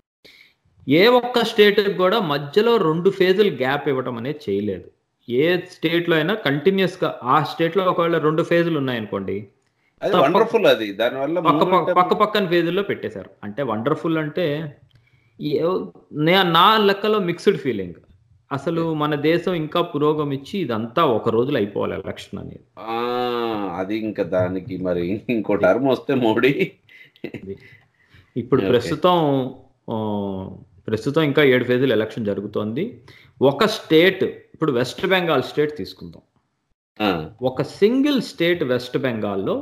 ఏ ఒక్క స్టేట్కి కూడా మధ్యలో రెండు ఫేజులు గ్యాప్ ఇవ్వడం అనేది చేయలేదు ఏ స్టేట్లో అయినా కంటిన్యూస్గా ఆ స్టేట్లో ఒకవేళ రెండు ఫేజులు ఉన్నాయనుకోండి అది తప్ప- వండర్ఫుల్ అది దానివల్ల పక్క పక్క- momentum- పక్క పక్కన ఫేజుల్లో పెట్టేశారు అంటే వండర్ఫుల్ అంటే ఏ- నే- నా లెక్కలో మిక్స్డ్ ఫీలింగ్ అసలు మన దేశం ఇంకా పురోగమించి ఇదంతా ఒక రోజులో అయిపోవాలి ఎలక్షన్ అనేది ఆ, అది ఇంకా దానికి మరి ఇంకో టర్మ్ వస్తే మోడీ ఇప్పుడు Okay. ప్రస్తుతం ఆ, ప్రస్తుతం ఇంకా ఏడు ఫేజులు ఎలక్షన్ జరుగుతోంది ఒక స్టేట్ ఇప్పుడు వెస్ట్ బెంగాల్ స్టేట్ తీసుకుందాం ఆ, ఒక సింగిల్ స్టేట్ వెస్ట్ బెంగాల్లో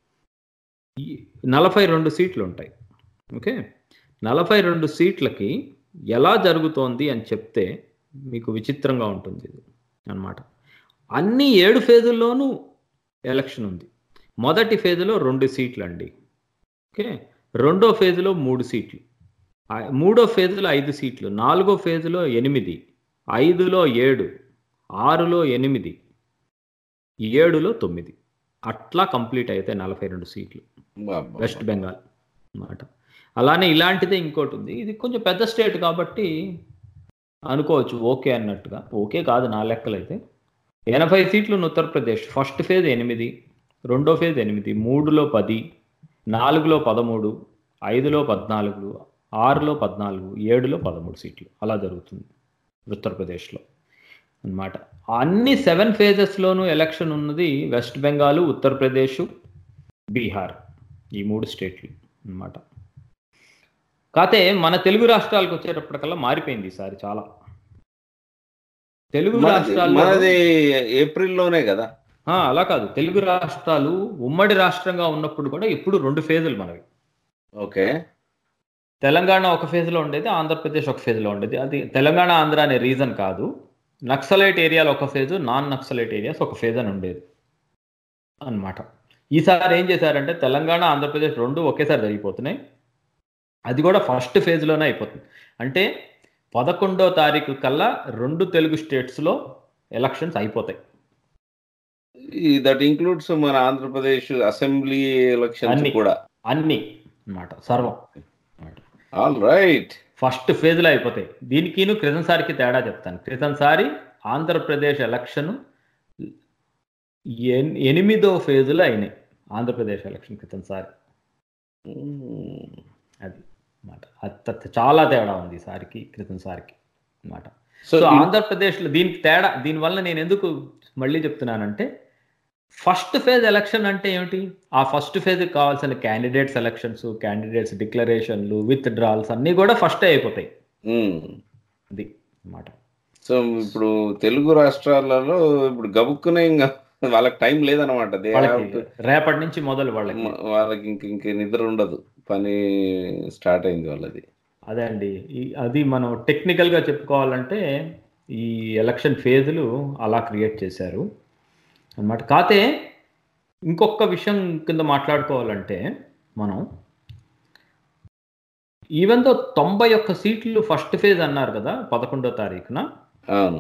ఈ నలభై రెండు సీట్లు ఉంటాయి ఓకే నలభై రెండు సీట్లకి ఎలా జరుగుతోంది అని చెప్తే మీకు విచిత్రంగా ఉంటుంది ఇది అన్నమాట అన్ని ఏడు ఫేజుల్లోనూ ఎలక్షన్ ఉంది మొదటి ఫేజులో రెండు సీట్లు అండి ఓకే రెండో ఫేజులో మూడు సీట్లు ఆ మూడో ఫేజులో ఐదు సీట్లు నాలుగో ఫేజులో ఎనిమిది ఐదులో ఏడు ఆరులో ఎనిమిది ఏడులో తొమ్మిది అట్లా కంప్లీట్ అయితే నలభై రెండు సీట్లు బాబా. వెస్ట్ బెంగాల్ అన్నమాట అలానే ఇలాంటిదే ఇంకోటి ఉంది ఇది కొంచెం పెద్ద స్టేట్ కాబట్టి అనుకోవచ్చు ఓకే అన్నట్టుగా ఓకే కాదు నా లెక్కలైతే ఎనభై సీట్లు ఉన్న ఉత్తరప్రదేశ్ ఫస్ట్ ఫేజ్ ఎనిమిది రెండో ఫేజ్ ఎనిమిది మూడులో పది నాలుగులో పదమూడు ఐదులో పద్నాలుగు ఆరులో పద్నాలుగు ఏడులో పదమూడు సీట్లు అలా జరుగుతుంది ఉత్తరప్రదేశ్లో అన్నమాట అన్ని సెవెన్ ఫేజెస్లోనూ ఎలక్షన్ ఉన్నది వెస్ట్ బెంగాల్ ఉత్తరప్రదేశ్ బీహార్ ఈ మూడు స్టేట్లు అన్నమాట కాతే మన తెలుగు రాష్ట్రాలకు వచ్చేటప్పటికల్లా మారిపోయింది ఈసారి చాలా తెలుగు మనది రాష్ట్రాల్లో మనది ఏప్రిల్లోనే కదా ఆ, అలా కాదు తెలుగు రాష్ట్రాలు ఉమ్మడి రాష్ట్రంగా ఉన్నప్పుడు కూడా ఇప్పుడు రెండు ఫేజులు మనవి ఓకే తెలంగాణ ఒక ఫేజ్లో ఉండేది ఆంధ్రప్రదేశ్ ఒక ఫేజ్లో ఉండేది అది తెలంగాణ ఆంధ్ర అనే రీజన్ కాదు నక్సలైట్ ఏరియాలో ఒక ఫేజు నాన్ నక్సలైట్ ఏరియాస్ ఒక ఫేజ్ అని ఉండేది అన్నమాట ఈసారి ఏం చేశారంటే తెలంగాణ ఆంధ్రప్రదేశ్ రెండు ఒకేసారి జరిగిపోతున్నాయి అది కూడా ఫస్ట్ ఫేజ్లోనే అయిపోతుంది అంటే పదకొండో తారీఖు కల్లా రెండు తెలుగు స్టేట్స్లో ఎలక్షన్స్ అయిపోతాయి దట్ ఇంక్లూడ్స్ మన ఆంధ్రప్రదేశ్ అసెంబ్లీ ఎలక్షన్స్ అన్ని. కూడా అన్నీ అన్నమాట సర్వం ఆల్ రైట్ ఫస్ట్ ఫేజ్లో అయిపోతాయి దీనికిను క్రితంసారికి తేడా చెప్తాను క్రితంసారి ఆంధ్రప్రదేశ్ ఎలక్షన్ ఎన్- ఎనిమిదో ఫేజ్లో అయినాయి ఆంధ్రప్రదేశ్ ఎలక్షన్ క్రితంసారి అది అన్నమాట అది చాలా తేడా ఉంది ఈసారికి క్రితంసారికి అన్నమాట సో సో ఆంధ్రప్రదేశ్లో దీనికి తేడా దీనివల్ల నేను ఎందుకు మళ్ళీ చెప్తున్నానంటే ఫస్ట్ ఫేజ్ ఎలక్షన్ అంటే ఏమిటి ఆ ఫస్ట్ ఫేజ్ కావాల్సిన క్యాండిడేట్ సెలక్షన్స్ క్యాండిడేట్స్ డిక్లరేషన్లు విత్ డ్రాల్స్ అన్నీ కూడా ఫస్ట్ అయిపోతాయి అది అన్నమాట సో ఇప్పుడు తెలుగు రాష్ట్రాలలో ఇప్పుడు గబుక్కునే ఇంకా వాళ్ళకి టైం లేదనమాట They have వాళ్ళకి to- రేపటి నుంచి మొదలు వాళ్ళకి మ- వాళ్ళకి ఇంక ఇంక నిద్ర ఉండదు పని స్టార్ట్ అయింది వాళ్ళది అదే అండి ఈ అది మనం టెక్నికల్గా చెప్పుకోవాలంటే ఈ ఎలక్షన్ ఫేజ్లు అలా క్రియేట్ చేశారు అన్నమాట కాతే ఇంకొక విషయం కింద మాట్లాడుకోవాలంటే మనం ఈవెన్ దో తొంభై ఒక్క సీట్లు ఫస్ట్ ఫేజ్ అన్నారు కదా పదకొండో తారీఖున అవును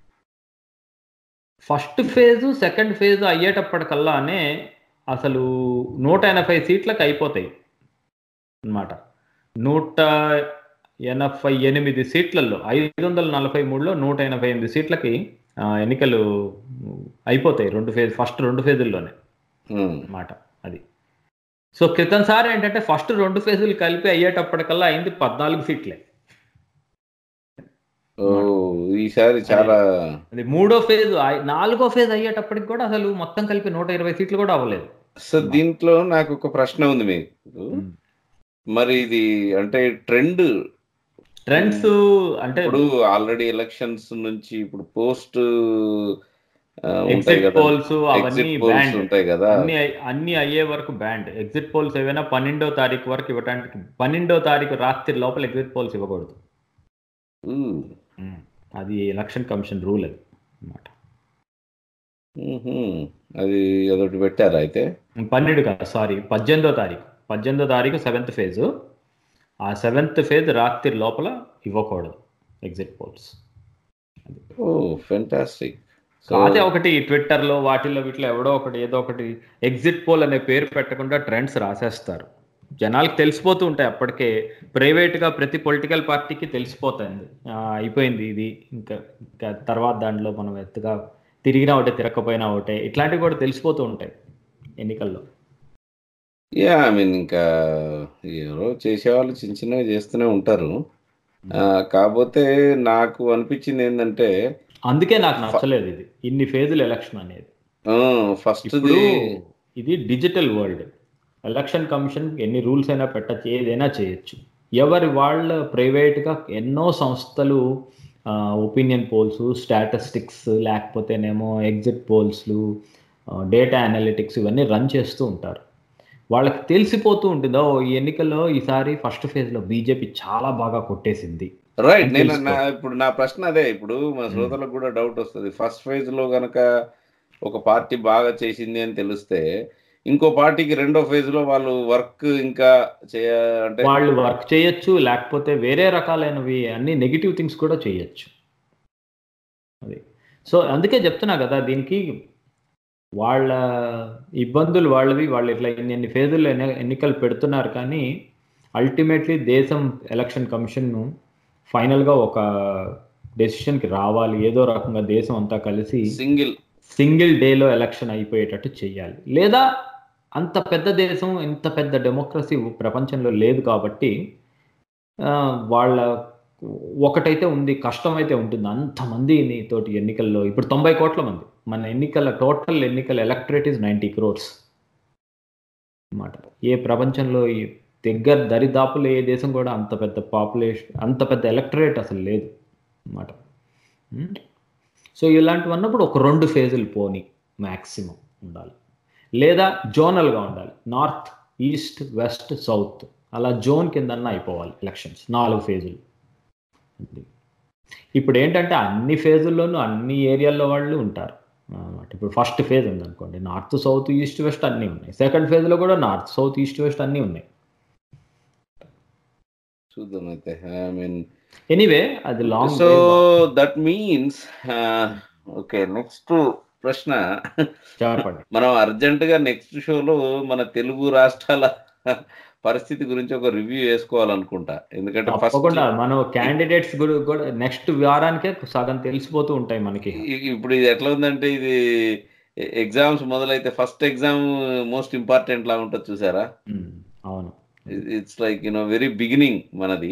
ఫస్ట్ ఫేజ్ సెకండ్ ఫేజ్ అయ్యేటప్పటికల్లానే అసలు నూట ఎనభై సీట్లకు అయిపోతాయి అన్నమాట నూట ఎనభై ఎనిమిది సీట్లలో ఐదు వందల నలభై మూడులో నూట ఎనభై ఎనిమిది సీట్లకి ఆ, ఎన్నికలు అయిపోతాయి రెండు ఫేజ్ ఫస్ట్ రెండు ఫేజుల్లోనే ఉమ్. అన్నమాట అది సో క్రితంసారి ఏంటంటే ఫస్ట్ రెండు ఫేజులు కలిపి అయ్యేటప్పటికల్లా అయింది పద్నాలుగు సీట్లే ఓ ఈసారి చాలా అది మూడో ఫేజ్ అయ్- నాలుగో ఫేజ్ అయ్యేటప్పటికి కూడా అసలు మొత్తం కలిపి నూట ఇరవై సీట్లు కూడా అవ్వలేదు సో దీంట్లో నాకు ఒక ప్రశ్న ఉంది మీకు మరి ఇది అంటే ట్రెండ్ ట్రెండ్స్ అంటే ఇప్పుడు ఆల్రెడీ ఎలక్షన్స్ నుంచి ఇప్పుడు పోస్ట్ ఉంటాయి ఎగ్జిట్ కదా పోల్స్ అవన్నీ ఎగ్జిట్ పోల్స్ బ్యాండ్ ఉంటాయి కదా అన్ని అయ్- అన్ని అయ్యే వరకు బ్యాండ్ ఎగ్జిట్ పోల్స్ ఏవైనా పన్నెండో తారీఖు వరకు ఇవ్వడానికి పన్నెండో తారీఖు రాత్రి లోపల ఎగ్జిట్ పోల్స్ ఇవ్వకూడదు ఉమ్. అది ఎలక్షన్ కమిషన్ రూల్ అది అన్నమాట ఉహుం. అది అదొకటి పెట్టారా అయితే పన్నెండు కాదు సారీ పద్దెనిమిదో తారీఖు పద్దెనిమిదో తారీఖు సెవెంత్ ఫేజ్ ఆ సెవెంత్ ఫేజ్ రాత్రి లోపల ఇవ్వకూడదు ఎగ్జిట్ పోల్స్ ఓ ఫెంటాస్టిక్ అదే ఒకటి ట్విట్టర్లో వాటిల్లో వీటిలో ఎవడో ఒకటి ఏదో ఒకటి ఎగ్జిట్ పోల్ అనే పేరు పెట్టకుండా ట్రెండ్స్ రాసేస్తారు జనాలకు తెలిసిపోతూ ఉంటాయి అప్పటికే ప్రైవేట్గా ప్రతి పొలిటికల్ పార్టీకి తెలిసిపోతుంది ఆ, అయిపోయింది ఇది ఇంకా ఇంకా తర్వాత దాంట్లో మనం ఎత్తుగా తిరిగినా ఒకటే తిరగకపోయినా ఒకటే ఇట్లాంటివి కూడా తెలిసిపోతూ ఉంటాయి ఎన్నికల్లో యా ఐ మీన్ ఇంకా ఎవరో చేసేవాళ్ళు చిన్న చిన్నవి చేస్తూనే ఉంటారు ఆ, కాకపోతే నాకు అనిపించింది ఏంటంటే అందుకే నాకు నచ్చలేదు ఇది ఇన్ని ఫేజులు ఎలక్షన్ అనేది ఫస్ట్ ఇప్పుడు ఇది డిజిటల్ వరల్డ్ ఎలక్షన్ కమిషన్ ఎన్ని రూల్స్ అయినా పెట్టచ్చు ఏదైనా చేయొచ్చు ఎవరి వాళ్ళ ప్రైవేట్గా ఎన్నో సంస్థలు ఒపీనియన్ పోల్స్ స్టాటిస్టిక్స్ లేకపోతేనేమో ఎగ్జిట్ పోల్స్లు డేటా అనలిటిక్స్ ఇవన్నీ రన్ చేస్తూ ఉంటారు వాళ్ళకి తెలిసిపోతూ ఉంటుంది ఓ ఈ ఎన్నికల్లో ఈసారి ఫస్ట్ ఫేజ్లో బీజేపీ చాలా బాగా కొట్టేసింది రైట్ నేను తెలుసుకో. నా ఇప్పుడు నా ప్రశ్న అదే ఇప్పుడు మా శ్రోతలకు కూడా డౌట్ వస్తుంది ఫస్ట్ ఫేజ్ లో గనక ఒక పార్టీ బాగా చేసింది అని తెలిస్తే ఇంకో పార్టీకి రెండో ఫేజ్ లో వాళ్ళు వర్క్ ఇంకా చేయ అంటే వాళ్ళు వర్క్ చేయొచ్చు లేకపోతే వేరే రకాలైనవి అన్ని నెగిటివ్ థింగ్స్ కూడా చేయొచ్చు అది సో అందుకే చెప్తున్నా కదా దీనికి వాళ్ళ ఇబ్బందులు వాళ్ళవి వాళ్ళు ఇట్లా ఇన్ని ఎన్ని ఫేజుల్లో ఎన్ని ఎన్నికలు పెడుతున్నారు కానీ అల్టిమేట్లీ దేశం ఎలక్షన్ కమిషన్ ఫైనల్గా ఒక డెసిషన్కి రావాలి ఏదో రకంగా దేశం అంతా కలిసి సింగిల్ సింగిల్ డేలో ఎలక్షన్ అయిపోయేటట్టు చేయాలి లేదా అంత పెద్ద దేశం ఇంత పెద్ద డెమోక్రసీ ప్రపంచంలో లేదు కాబట్టి ఆ, వాళ్ళ ఒకటైతే ఉంది కష్టమైతే ఉంటుంది అంతమంది తోటి ఎన్నికల్లో ఇప్పుడు తొంభై కోట్ల మంది మన ఎన్నికల టోటల్ ఎన్నికల ఎలక్టరేట్ ఇస్ నైంటీ క్రోర్స్ అన్నమాట ఏ ప్రపంచంలో ఈ దగ్గర దరిదాపులు ఏ దేశం కూడా అంత పెద్ద పాపులేషన్ అంత పెద్ద ఎలక్టరేట్ అసలు లేదు అన్నమాట ఉం? సో ఇలాంటివి అన్నప్పుడు ఒక రెండు ఫేజులు పోని మ్యాక్సిమం ఉండాలి లేదా జోనల్గా ఉండాలి నార్త్ ఈస్ట్ వెస్ట్ సౌత్ అలా జోన్ కిందన్నా అయిపోవాలి ఎలక్షన్స్ నాలుగు ఫేజులు అది. ఇప్పుడు ఏంటంటే అన్ని ఫేజుల్లోనూ అన్ని ఏరియాల్లో వాళ్ళు ఉంటారు అన్నమాట ఇప్పుడు ఫస్ట్ ఫేజ్ ఉంది అనుకోండి నార్త్ సౌత్ ఈస్ట్ వెస్ట్ అన్నీ ఉన్నాయి సెకండ్ ఫేజ్లో కూడా నార్త్ సౌత్ ఈస్ట్ వెస్ట్ అన్నీ ఉన్నాయి చూద్దాం అయితే ఐ మీన్ ఎనీవే అది long so that means okay next ప్రశ్న చెప్పండి మనం అర్జెంట్ గా నెక్స్ట్ షోలో మన తెలుగు రాష్ట్రాల పరిస్థితి గురించి ఒక రివ్యూ వేసుకోవాలనుకుంటా ఎందుకంటే ఫస్ట్ తప్పకుండా మనం క్యాండిడేట్స్ కూడా నెక్స్ట్ వారానికే సగం తెలిసిపోతూ ఉంటాయి మనకి ఇప్పుడు ఇది ఎట్లా ఉందంటే ఇది ఎగ్జామ్స్ మొదలైతే ఫస్ట్ ఎగ్జామ్ మోస్ట్ ఇంపార్టెంట్ లా ఉంటుంది చూసారా ఉమ్, అవును it's like you know very beginning మనది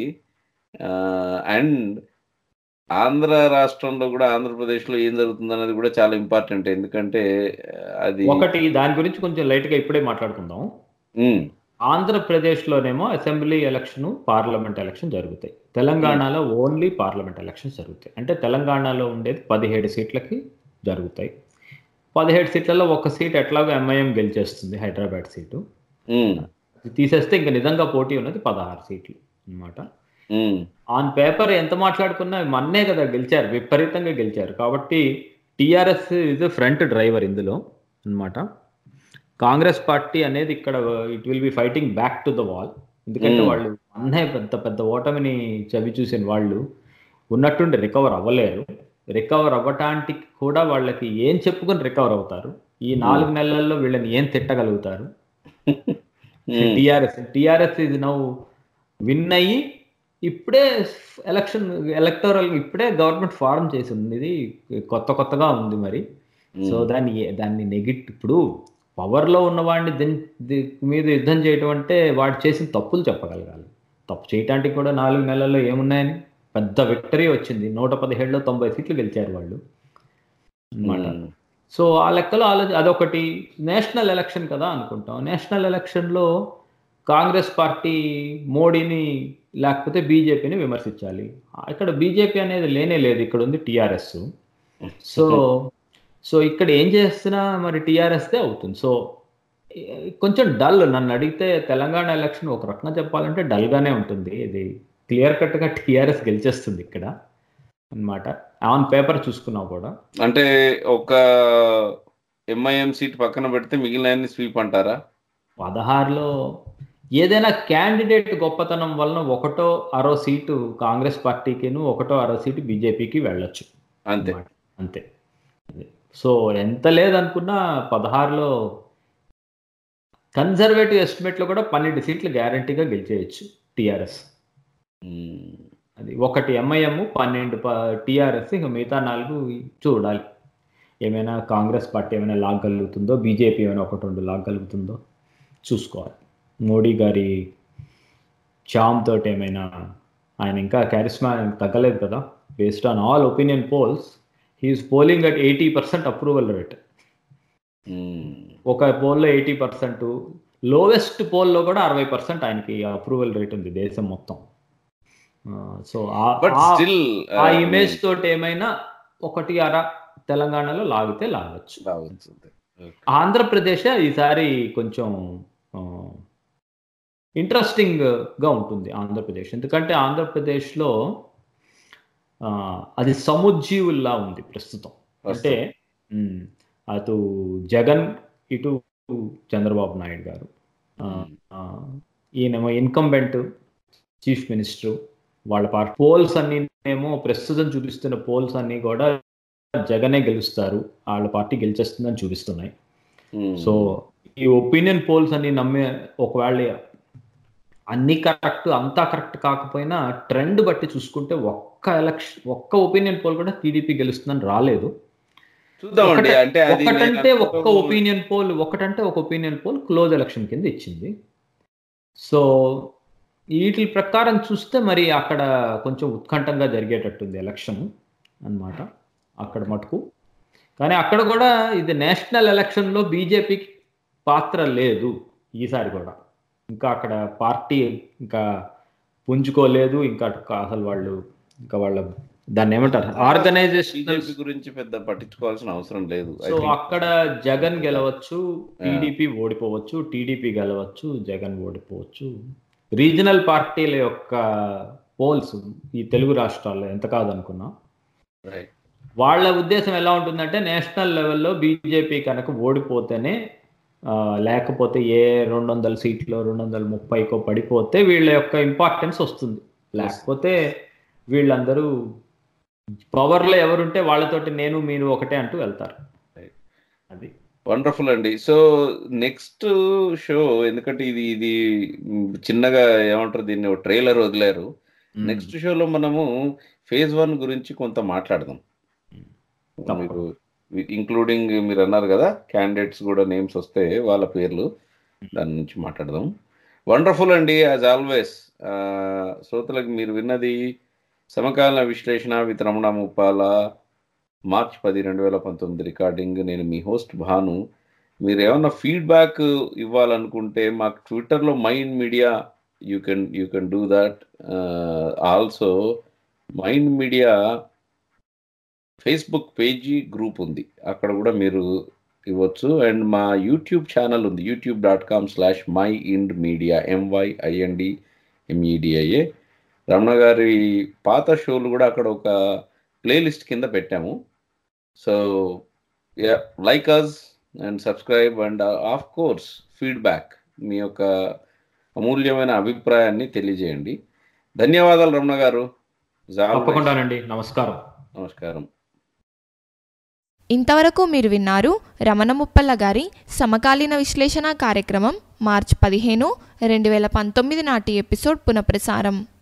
అండ్ ఆంధ్ర రాష్ట్రంలో కూడా ఆంధ్రప్రదేశ్లో ఏం జరుగుతుంది అన్నది కూడా చాలా ఇంపార్టెంట్ ఎందుకంటే అది ఒకటి దాని గురించి కొంచెం లైట్ గా ఇప్పుడే మాట్లాడుకుందాం ఉమ్, ఆంధ్రప్రదేశ్లోనేమో అసెంబ్లీ ఎలక్షన్ పార్లమెంట్ ఎలక్షన్ జరుగుతాయి తెలంగాణలో ఓన్లీ పార్లమెంట్ ఎలక్షన్స్ జరుగుతాయి అంటే తెలంగాణలో ఉండేది పదిహేడు సీట్లకి జరుగుతాయి పదిహేడు సీట్లలో ఒక సీట్ ఎట్లాగో ఎంఐఎం గెలిచేస్తుంది హైదరాబాద్ సీటు ఉమ్, ఇది తీసేస్తే ఇంకా నిజంగా పోటీ ఉన్నది పదహారు సీట్లు అన్నమాట ఉమ్, ఆన్ పేపర్ ఎంత మాట్లాడుకున్నా మన్నే కదా గెలిచారు విపరీతంగా గెలిచారు కాబట్టి టీఆర్ఎస్ ఇస్ ఫ్రంట్ డ్రైవర్ ఇందులో అన్నమాట కాంగ్రెస్ పార్టీ అనేది ఇక్కడ it will be fighting back to the wall ఎందుకంటే Hmm. వాళ్ళు అన్నే పెద్ద పెద్ద ఓటమిని చవి చూసిన వాళ్ళు ఉన్నట్టుండి రికవర్ అవ్వలేరు రికవర్ అవ్వటానికి కూడా వాళ్ళకి ఏం చెప్పుకొని రికవర్ అవుతారు ఈ నాలుగు నెలల్లో వీళ్ళని ఏం తిట్టగలుగుతారు ఉమ్, టిఆర్ఎస్ టిఆర్ఎస్ ఇది నౌ విన్ అయ్యి ఇప్పుడే ఎలక్షన్ ఎలక్టోరల్ ఇప్పుడే గవర్నమెంట్ ఫారం చేసి ఉంది ఇది కొత్త కొత్తగా ఉంది మరి సో దాన్ని ఏ- దాన్ని నెగిట్ ఇప్పుడు పవర్లో ఉన్న వాడిని దిన్ ది- మీద యుద్ధం చేయటం అంటే వాడు చేసిన తప్పులు చెప్పగలగాలి తప్పు చేయటానికి కూడా నాలుగు నెలల్లో ఏమున్నాయని పెద్ద విక్టరీ వచ్చింది నూట పదిహేడులో తొంభై సీట్లు గెలిచారు వాళ్ళు అన్నమాట ఉమ్, సో ఆ లెక్కలో ఆలోచి అదొకటి నేషనల్ ఎలక్షన్ కదా అనుకుంటాం నేషనల్ ఎలక్షన్లో కాంగ్రెస్ పార్టీ మోడీని లేకపోతే బీజేపీని విమర్శించాలి ఇక్కడ బీజేపీ అనేది లేనే లేదు ఇక్కడ ఉంది టీఆర్ఎస్ సో సో ఇక్కడ ఏం చేస్తున్నా మరి టీఆర్ఎస్దే అవుతుంది సో ఏ- కొంచెం డల్ నన్ను అడిగితే తెలంగాణ ఎలక్షన్ ఒక రకంగా చెప్పాలంటే డల్గానే ఉంటుంది ఇది క్లియర్ కట్గా టీఆర్ఎస్ గెలిచేస్తుంది ఇక్కడ అన్నమాట ఆన్ పేపర్ చూసుకున్నా కూడా అంటే ఒక ఎంఐఎం సీట్ పక్కన పెడితే మిగిలిన స్వీప్ అంటారా పదహారులో ఏదైనా క్యాండిడేట్ గొప్పతనం వలన ఒకటో అరో సీటు కాంగ్రెస్ పార్టీకిను ఒకటో అరో సీటు బీజేపీకి వెళ్ళొచ్చు అంతే అన్నమాట. అంతే అది. సో ఎంత లేదనుకున్నా పదహారులో కన్జర్వేటివ్ ఎస్టిమేట్లో కూడా పన్నెండు సీట్లు గ్యారంటీగా గెలిచేయచ్చు టీఆర్ఎస్ ఉమ్, అది ఒకటి ఎంఐఎం పన్నెండు టీఆర్ఎస్ ఇంకా మిగతా నాలుగు చూడాలి ఏమైనా కాంగ్రెస్ పార్టీ ఏమైనా లాగలుగుతుందో బీజేపీ ఏమైనా ఒకటి రెండు లాగలుగుతుందో చూసుకోవాలి మోడీ గారి చామ్ తోటి ఏమైనా ఆయన ఇంకా క్యారిస్మా తగ్గలేదు కదా based on all opinion polls he's polling at eighty percent approval rate um, ఒక పోల్లో ఎయిటీ పర్సెంట్ లోవెస్ట్ పోల్లో కూడా అరవై పర్సెంట్ ఆయనకి అప్రూవల్ రేట్ ఉంది దేశం మొత్తం సో బట్ స్టిల్ ఆ ఇమేజ్ తోటి ఏమైనా ఒకటి అర తెలంగాణలో లాగితే లాగచ్చు రావచ్చు ఆంధ్రప్రదేశ్ ఈసారి కొంచెం ఇంట్రెస్టింగ్గా ఉంటుంది ఆంధ్రప్రదేశ్ ఎందుకంటే ఆంధ్రప్రదేశ్లో ఆ, అది సముజ్జీవుల్లా ఉంది ప్రస్తుతం అంటే ఉమ్, అటు జగన్ ఇటు చంద్రబాబు నాయుడు గారు ఆ, ఆ, ఈయనేమో ఇన్కంబెంట్ చీఫ్ మినిస్టర్ వాళ్ళ పార్టీ పోల్స్ అన్ని ఏమో ప్రస్తుతం చూపిస్తున్న పోల్స్ అన్ని కూడా జగనే గెలుస్తారు వాళ్ళ పార్టీ గెలిచేస్తుందని చూపిస్తున్నాయి సో ఈ ఒపీనియన్ పోల్స్ అన్ని నమ్మే ఒకవేళ అన్ని కరెక్ట్ అంతా కరెక్ట్ కాకపోయినా ట్రెండ్ బట్టి చూసుకుంటే ఒక్క ఎలక్షన్ ఒక్క ఒపీనియన్ పోల్ కూడా టీడీపీ గెలుస్తుందని రాలేదు చూద్దామండి ఒకటే- అంటే అది నేను ఒకటంటే ఒక్క అనుకోవడం- ఒపీనియన్ పోల్ ఒకటంటే ఒక ఒపీనియన్ పోల్ క్లోజ్ ఎలక్షన్ కింద ఇచ్చింది సో వీటి ప్రకారం చూస్తే మరి అక్కడ కొంచెం ఉత్కంఠంగా జరిగేటట్టుంది ఎలక్షన్ అన్నమాట అక్కడ మటుకు కానీ అక్కడ కూడా ఇది నేషనల్ ఎలక్షన్లో బీజేపీకి పాత్ర లేదు ఈసారి కూడా ఇంకా అక్కడ పార్టీ ఇంకా పుంజుకోలేదు ఇంకా అసలు వాళ్ళు ఇంకా వాళ్ళ దాన్ని ఏమంటారు ఆర్గనైజేషన్ బీజేపీ గురించి పెద్ద పట్టించుకోవాల్సిన అవసరం లేదు I సో think. అక్కడ జగన్ గెలవచ్చు టీడీపీ ఓడిపోవచ్చు టీడీపీ గెలవచ్చు జగన్ ఓడిపోవచ్చు రీజనల్ పార్టీల యొక్క పోల్స్ ఈ తెలుగు రాష్ట్రాల్లో ఎంత కాదనుకున్నా Right. వాళ్ళ ఉద్దేశం ఎలా ఉంటుందంటే నేషనల్ లెవెల్లో బీజేపీ కనుక ఓడిపోతేనే ఆ, లేకపోతే ఏ రెండు వందల సీట్లు రెండు వందల ముప్పైకో పడిపోతే వీళ్ళ యొక్క ఇంపార్టెన్స్ వస్తుంది లేకపోతే వీళ్ళందరూ పవర్లో ఎవరుంటే వాళ్ళతోటి నేను మీరు ఒకటే అంటూ వెళ్తారు అది వండర్ఫుల్ అండి సో నెక్స్ట్ షో ఎందుకంటే ఇది ఇది మ్, చిన్నగా ఏమంటారు దీన్ని ట్రైలర్ వదిలేరు నెక్స్ట్ షోలో మనము ఫేజ్ వన్ గురించి కొంత మాట్లాడదాం మీకు ఇంక్లూడింగ్ మీరు అన్నారు కదా క్యాండిడేట్స్ కూడా నేమ్స్ వస్తే వాళ్ళ పేర్లు దాని నుంచి మాట్లాడదాం వండర్ఫుల్ అండి యాజ్ ఆల్వేస్ శ్రోతలకు మీరు విన్నది సమకాలీన విశ్లేషణ విత్ రమణ ముప్పాల మార్చ్ పది రెండు వేల పంతొమ్మిది రికార్డింగ్ నేను మీ హోస్ట్ భాను మీరు ఏమన్నా ఫీడ్బ్యాక్ ఇవ్వాలనుకుంటే మాకు ట్విట్టర్లో mind media you can you can do that also mind media Facebook page group ఉంది అక్కడ కూడా మీరు ఇవ్వచ్చు అండ్ మా యూట్యూబ్ ఛానల్ ఉంది YouTube dot com slash my ind media M Y I N D M E D I A Ramana గారి పాత షోలు కూడా అక్కడ ఒక ప్లేలిస్ట్ కింద పెట్టాము so like us and subscribe and of course feedback మీ యొక్క అమూల్యమైన అభిప్రాయాన్ని తెలియజేయండి ధన్యవాదాలు రమణ గారు As always, తప్పకుండానండి నమస్కారం నమస్కారం ఇంతవరకు మీరు విన్నారు రమణ ముప్పల్ల గారి సమకాలీన విశ్లేషణ కార్యక్రమం మార్చ్ పదిహేను రెండు వేల పంతొమ్మిది నాటి ఎపిసోడ్ పునఃప్రసారం